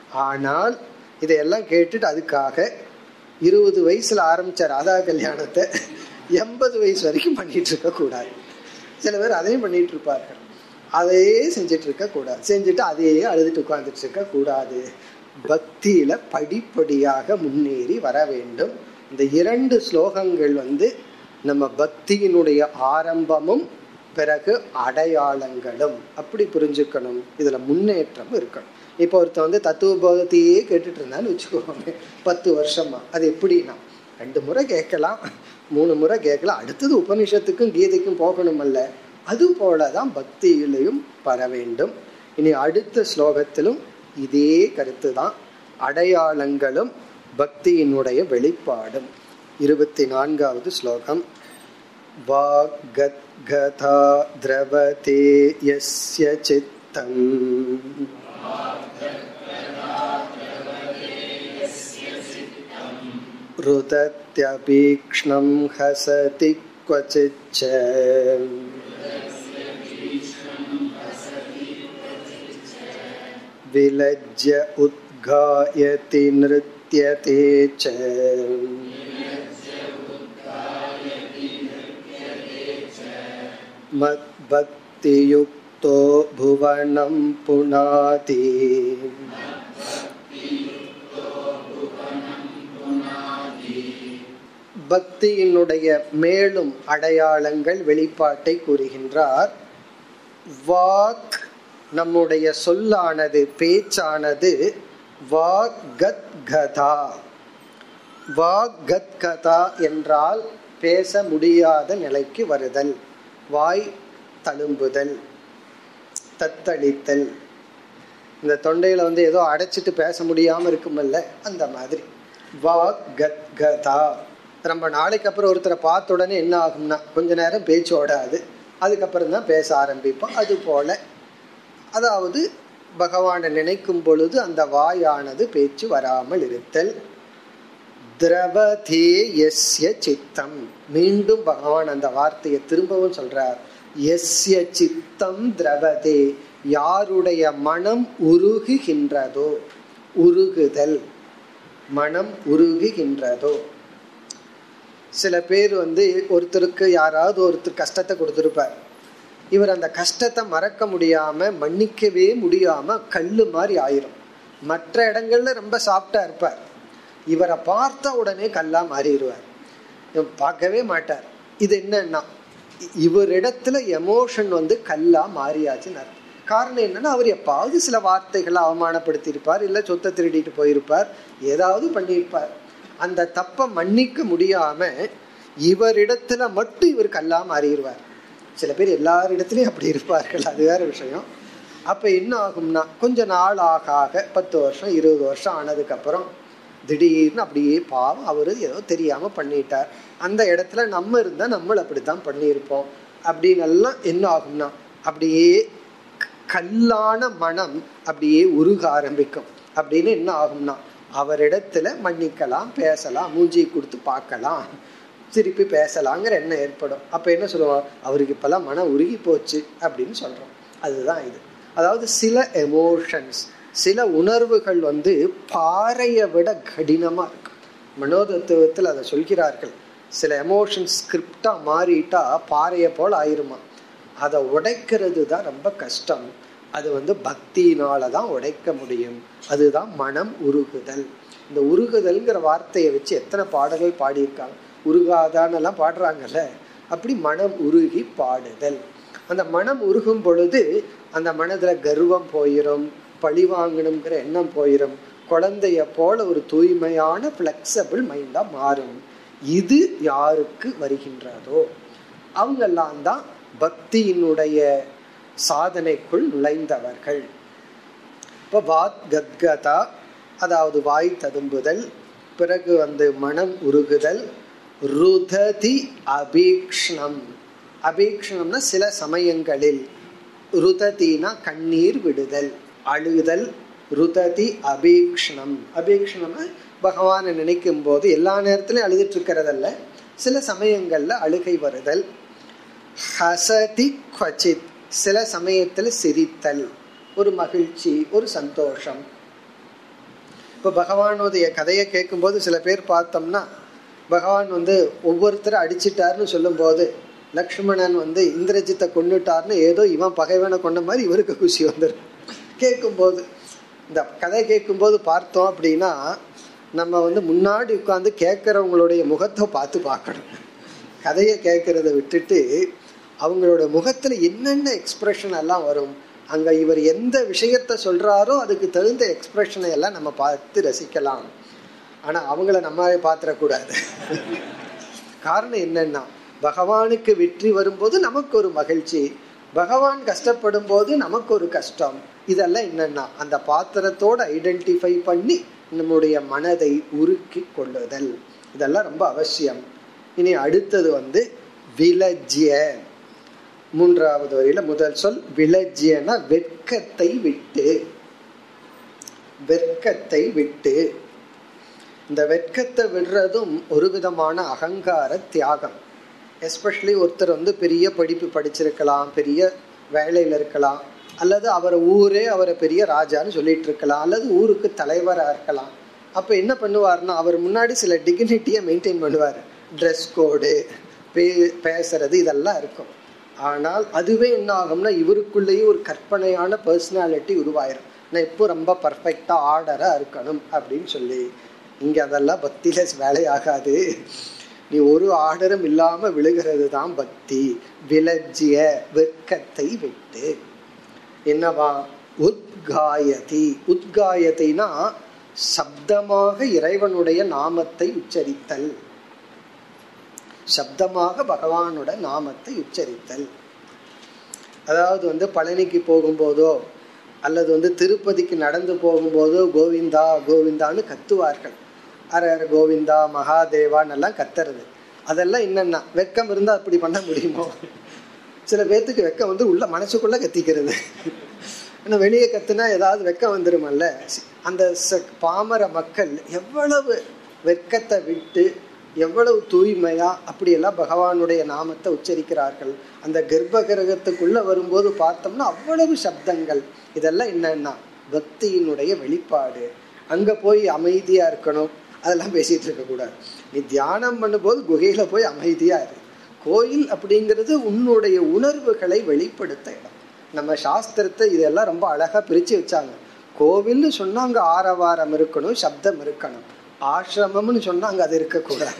ஆனால் இதையெல்லாம் கேட்டுட்டு அதுக்காக இருபது வயசுல ஆரம்பிச்ச ராதா கல்யாணத்தை எண்பது வயசு வரைக்கும் பண்ணிட்டு இருக்க கூடாது சில பேர் அதையும் பண்ணிட்டு இருப்பார்கள் அதையே செஞ்சுட்டு இருக்க கூடாது செஞ்சுட்டு அதையே அழுதுட்டு உட்கார்ந்துட்டு இருக்க கூடாது பக்தியில படிப்படியாக முன்னேறி வர வேண்டும் இந்த இரண்டு ஸ்லோகங்கள் வந்து நம்ம பக்தியினுடைய ஆரம்பமும் பிறகு அடையாளங்களும் அப்படி புரிஞ்சுக்கணும் இதுல முன்னேற்றம் இருக்கணும் இப்போ ஒருத்தன் வந்து தத்துவ போதத்தையே கேட்டுட்டு இருந்தான்னு வச்சுக்கோங்க பத்து வருஷமா அது எப்படின்னா ரெண்டு முறை கேட்கலாம் மூணு முறை கேட்கலாம் அடுத்தது உபனிஷத்துக்கும் கீதைக்கும் போகணும் அல்ல அது போலதான் பக்தியிலையும் வர வேண்டும் இனி அடுத்த ஸ்லோகத்திலும் இதே கருத்து தான் அடையாளங்களும் பக்தியினுடைய வெளிப்பாடும் இருபத்தி நான்காவது ஸ்லோகம் வாகத்கதா திரவதே யஸ்ய சித்தம் रुदत्यभीक्ष्णं हसति क्वचिच्च विलज्य उद्गायति नृत्यते च मद्भक्तियुक्तो भुवनं पुनाति பக்தியினுடைய மேலும் அடையாளங்கள் வெளிப்பாட்டை கூறுகின்றார் வாக் நம்முடைய சொல்லானது பேச்சானது வாகத்கதா வாகத்கதா என்றால் பேச முடியாத நிலைக்கு வருதல் வாய் தழும்புதல் தத்தளித்தல் இந்த தொண்டையில வந்து ஏதோ அடைச்சிட்டு பேச முடியாம இருக்குமல்ல அந்த மாதிரி வாகத்கதா ரொம்ப நாளைக்கு அப்புறம் ஒருத்தரை பார்த்த உடனே என்ன ஆகும்னா கொஞ்ச நேரம் பேச்சு ஓடாது அதுக்கப்புறம் தான் பேச ஆரம்பிப்போம் அது போல அதாவது பகவானை நினைக்கும் பொழுது அந்த வாயானது பேச்சு வராமல் இருத்தல் திரவதே எஸ்ய சித்தம் மீண்டும் பகவான் அந்த வார்த்தையை திரும்பவும் சொல்றார் எஸ்ய சித்தம் திரவதே யாருடைய மனம் உருகுகின்றதோ உருகுதல் மனம் உருகுகின்றதோ சில பேர் வந்து ஒருத்தருக்கு யாராவது ஒருத்தர் கஷ்டத்தை கொடுத்துருப்பார் இவர் அந்த கஷ்டத்தை மறக்க முடியாம மன்னிக்கவே முடியாம கல்லு மாதிரி ஆயிரும் மற்ற இடங்கள்ல ரொம்ப சாஃப்டா இருப்பார் இவரை பார்த்த உடனே கல்லா மாறிடுவார் பார்க்கவே மாட்டார் இது என்னன்னா இவரிடத்துல எமோஷன் வந்து கல்லா மாறியாச்சுன்னு அர்த்தம் காரணம் என்னன்னா அவர் எப்பாவது சில வார்த்தைகளை அவமானப்படுத்தியிருப்பார் இல்ல சொத்தை திருடிட்டு போயிருப்பார் ஏதாவது பண்ணியிருப்பார் அந்த தப்பை மன்னிக்க முடியாம இவரிடத்துல மட்டும் இவர் கல்லா மாறிடுவார் சில பேர் எல்லாரிடத்துலயும் அப்படி இருப்பார்கள் அது வேற விஷயம் அப்ப என்ன ஆகும்னா கொஞ்ச நாள் ஆக ஆக பத்து வருஷம் இருபது வருஷம் ஆனதுக்கு அப்புறம் திடீர்னு அப்படியே பாவம் அவரு ஏதோ தெரியாம பண்ணிட்டார் அந்த இடத்துல நம்ம இருந்தா நம்மள அப்படித்தான் பண்ணியிருப்போம் அப்படின்னு எல்லாம் என்ன ஆகும்னா அப்படியே கல்லான மனம் அப்படியே உருக ஆரம்பிக்கும் அப்படின்னு என்ன ஆகும்னா அவரிடத்துல மன்னிக்கலாம் பேசலாம் மூஞ்சி கொடுத்து பார்க்கலாம் திருப்பி பேசலாங்கிற எண்ணம் ஏற்படும் அப்ப என்ன சொல்லுவோம் அவருக்கு இப்பெல்லாம் மனம் உருகி போச்சு அப்படின்னு சொல்றோம் அதுதான் இது அதாவது சில எமோஷன்ஸ் சில உணர்வுகள் வந்து பாறையை விட கடினமா இருக்கு மனோதத்துவத்தில் அதை சொல்கிறார்கள் சில எமோஷன்ஸ் ஸ்கிரிப்டா மாறிட்டா பாறையை போல் ஆயிருமா அதை உடைக்கிறது தான் ரொம்ப கஷ்டம் அது வந்து பக்தியினால தான் உடைக்க முடியும் அதுதான் மனம் உருகுதல் இந்த உருகுதல்ங்கிற வார்த்தையை வச்சு எத்தனை பாடல்கள் பாடியிருக்காங்க உருகாதான்னு எல்லாம் பாடுறாங்கல்ல அப்படி மனம் உருகி பாடுதல் அந்த மனம் உருகும் பொழுது அந்த மனதுல கர்வம் போயிடும் பழி வாங்கணுங்கிற எண்ணம் போயிடும் குழந்தைய போல ஒரு தூய்மையான பிளெக்சபிள் மைண்டா மாறும் இது யாருக்கு வருகின்றதோ அவங்கெல்லாம் தான் பக்தியினுடைய சாதனைக்குள் நுழைந்தவர்கள் இப்போ வாத் கத்கதா அதாவது வாய் ததும்புதல் பிறகு வந்து மனம் உருகுதல் ருததி அபீக்ஷ்ணம் அபீக்ஷ்ணம்னா சில சமயங்களில் ருததினா கண்ணீர் விடுதல் அழுதல் ருததி அபீக்ஷ்ணம் அபீக்ஷ்ணம்னா பகவானை நினைக்கும் போது எல்லா நேரத்திலையும் அழுதுட்டு இருக்கிறதல்ல சில சமயங்கள்ல அழுகை வருதல் ஹசதி குவச்சித் சில சமயத்தில் சிரித்தல் ஒரு மகிழ்ச்சி ஒரு சந்தோஷம் இப்போ பகவானுடைய கதையை கேட்கும்போது சில பேர் பார்த்தோம்னா பகவான் வந்து ஒவ்வொருத்தரை அடிச்சிட்டாருன்னு சொல்லும்போது லக்ஷ்மணன் வந்து இந்திரஜித்தை கொண்டுட்டார்னு ஏதோ இவன் பகைவனை கொண்ட மாதிரி இவருக்கு குஷி வந்துடும் கேட்கும்போது இந்த கதை கேட்கும்போது பார்த்தோம் அப்படின்னா நம்ம வந்து முன்னாடி உட்காந்து கேட்குறவங்களுடைய முகத்தை பார்த்து பார்க்கணும் கதையை கேட்கறத விட்டுட்டு அவங்களோட முகத்துல என்னென்ன எக்ஸ்பிரஷன் எல்லாம் வரும் அங்க இவர் எந்த விஷயத்த சொல்றாரோ அதுக்கு தகுந்த எக்ஸ்பிரஷனை எல்லாம் நம்ம பார்த்து ரசிக்கலாம் ஆனா அவங்கள நம்ம பாத்திரக்கூடாது காரணம் என்னன்னா பகவானுக்கு வெற்றி வரும்போது நமக்கு ஒரு மகிழ்ச்சி பகவான் கஷ்டப்படும் போது நமக்கு ஒரு கஷ்டம் இதெல்லாம் என்னன்னா அந்த பாத்திரத்தோட ஐடென்டிஃபை பண்ணி நம்முடைய மனதை உருக்கி கொள்ளுதல் இதெல்லாம் ரொம்ப அவசியம் இனி அடுத்தது வந்து விலஜ்ய மூன்றாவது வரியில முதல் சொல் விலஜ்யன வெட்கத்தை விட்டு வெட்கத்தை விட்டு இந்த வெட்கத்தை விடுறதும் ஒரு விதமான அகங்கார தியாகம் எஸ்பெஷலி ஒருத்தர் வந்து பெரிய படிப்பு படிச்சிருக்கலாம் பெரிய வேலையில் இருக்கலாம் அல்லது அவரை ஊரே அவரை பெரிய ராஜான்னு சொல்லிட்டு இருக்கலாம் அல்லது ஊருக்கு தலைவராக இருக்கலாம் அப்போ என்ன பண்ணுவார்னா அவர் முன்னாடி சில டிக்னிட்டியை மெயின்டைன் பண்ணுவார் ட்ரெஸ் கோடு பே பேசுறது இதெல்லாம் இருக்கும் ஆனால் அதுவே என்ன ஆகும்னா இவருக்குள்ளேயே ஒரு கற்பனையான பர்சனாலிட்டி உருவாயிரும் நான் எப்போ ரொம்ப பர்ஃபெக்டாக ஆர்டராக இருக்கணும் அப்படின்னு சொல்லி இங்கே அதெல்லாம் பக்தியில வேலையாகாது நீ ஒரு ஆர்டரும் இல்லாம விழுகிறது தான் பக்தி விலஜ்ய வெட்கத்தை விட்டு என்னவா உத்காயதி உத்காயத்தினா சப்தமாக இறைவனுடைய நாமத்தை உச்சரித்தல் சப்தமாக பகவானோட நாமத்தை உச்சரித்தல் அதாவது வந்து பழனிக்கு போகும்போதோ அல்லது வந்து திருப்பதிக்கு நடந்து போகும்போதோ கோவிந்தா கோவிந்தான்னு கத்துவார்கள் அர அர கோவிந்தா மகாதேவான்னு எல்லாம் கத்துறது அதெல்லாம் என்னன்னா வெக்கம் இருந்தா அப்படி பண்ண முடியுமோ சில பேர்த்துக்கு வெக்கம் வந்து உள்ள மனசுக்குள்ள கத்திக்கிறது ஆனால் வெளியே கத்துனா ஏதாவது வெக்கம் வந்துருமல்ல அந்த பாமர மக்கள் எவ்வளவு வெட்கத்தை விட்டு எவ்வளவு தூய்மையா அப்படியெல்லாம் பகவானுடைய நாமத்தை உச்சரிக்கிறார்கள் அந்த கர்ப்ப கிரகத்துக்குள்ள வரும்போது பார்த்தோம்னா அவ்வளவு சப்தங்கள் இதெல்லாம் என்னன்னா பக்தியினுடைய வெளிப்பாடு அங்க போய் அமைதியா இருக்கணும் அதெல்லாம் பேசிட்டு இருக்க கூடாது நீ தியானம் பண்ணும்போது குகையில போய் அமைதியா இரு கோயில் அப்படிங்கிறது உன்னுடைய உணர்வுகளை வெளிப்படுத்த இடம் நம்ம சாஸ்திரத்தை இதெல்லாம் ரொம்ப அழகா பிரிச்சு வச்சாங்க கோவில்னு சொன்னா அங்க ஆரவாரம் இருக்கணும் சப்தம் இருக்கணும் ஆசிரமம்னு சொன்னா அங்க அது இருக்கக்கூடாது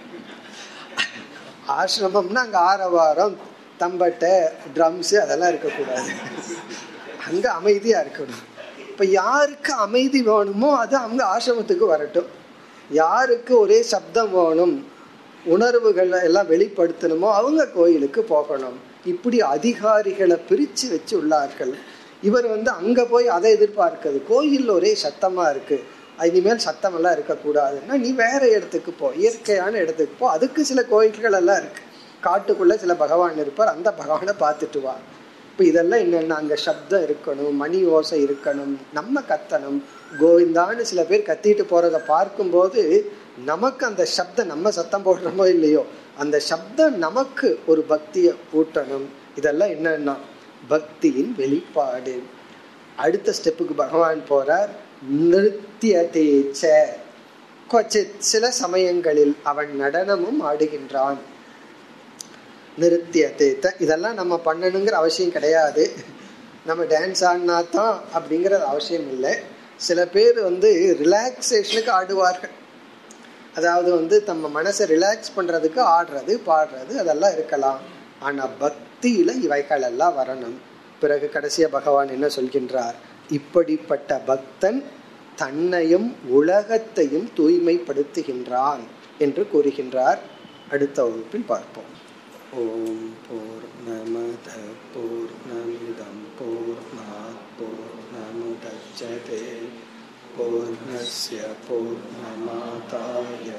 ஆசிரமம்னா அங்க ஆரவாரம் தம்பட்டை ட்ரம்ஸ் அதெல்லாம் இருக்கக்கூடாது அங்க அமைதியா இருக்கணும் இப்ப யாருக்கு அமைதி வேணுமோ அது அவங்க ஆசிரமத்துக்கு வரட்டும் யாருக்கு ஒரே சப்தம் வேணும் உணர்வுகள் எல்லாம் வெளிப்படுத்தணுமோ அவங்க கோயிலுக்கு போகணும் இப்படி அதிகாரிகளை பிரிச்சு வச்சு உள்ளார்கள் இவர் வந்து அங்க போய் அதை எதிர்பார்க்குது கோயில் ஒரே சத்தமா இருக்கு இனிமேல் சத்தம் எல்லாம் இருக்கக்கூடாதுன்னா நீ வேற இடத்துக்கு போ இயற்கையான இடத்துக்கு போ அதுக்கு சில கோயில்கள் எல்லாம் இருக்கு காட்டுக்குள்ள சில பகவான் இருப்பார் அந்த பகவானை பார்த்துட்டு வா இப்போ இதெல்லாம் என்னென்ன அங்கே சப்தம் இருக்கணும் மணி ஓசை இருக்கணும் நம்ம கத்தணும் கோவிந்தான்னு சில பேர் கத்திட்டு போறத பார்க்கும்போது நமக்கு அந்த சப்தம் நம்ம சத்தம் போடுறோமோ இல்லையோ அந்த சப்தம் நமக்கு ஒரு பக்தியை ஊட்டணும் இதெல்லாம் என்னன்னா பக்தியின் வெளிப்பாடு அடுத்த ஸ்டெப்புக்கு பகவான் போறார் நிருத்தியதேச்ச கொச்சித் சில சமயங்களில் அவன் நடனமும் ஆடுகின்றான் நிருத்தியதேத்த இதெல்லாம் நம்ம பண்ணணுங்கிற அவசியம் கிடையாது நம்ம டான்ஸ் ஆடினா தான் அப்படிங்கிறது அவசியம் இல்லை சில பேர் வந்து ரிலாக்ஸேஷனுக்கு ஆடுவார்கள் அதாவது வந்து நம்ம மனசை ரிலாக்ஸ் பண்றதுக்கு ஆடுறது பாடுறது அதெல்லாம் இருக்கலாம் ஆனா பக்தியில இவைகள் எல்லாம் வரணும் பிறகு கடைசியா பகவான் என்ன சொல்கின்றார் இப்படிப்பட்ட பக்தன் தன்னையும் உலகத்தையும் தூய்மைப்படுத்துகின்றான் என்று கூறுகின்றார் அடுத்த வகுப்பில் பார்ப்போம் ஓம் பூர்ணமத பூர்ணமிதம் பூர்ணாத் பூர்ணமுதச்சதே पूर्णस्य पूर्णमादाय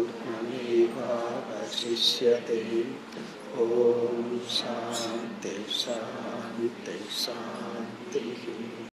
पूर्णमेवावशिष्यते ॐ शान्ति शान्ति शान्तिः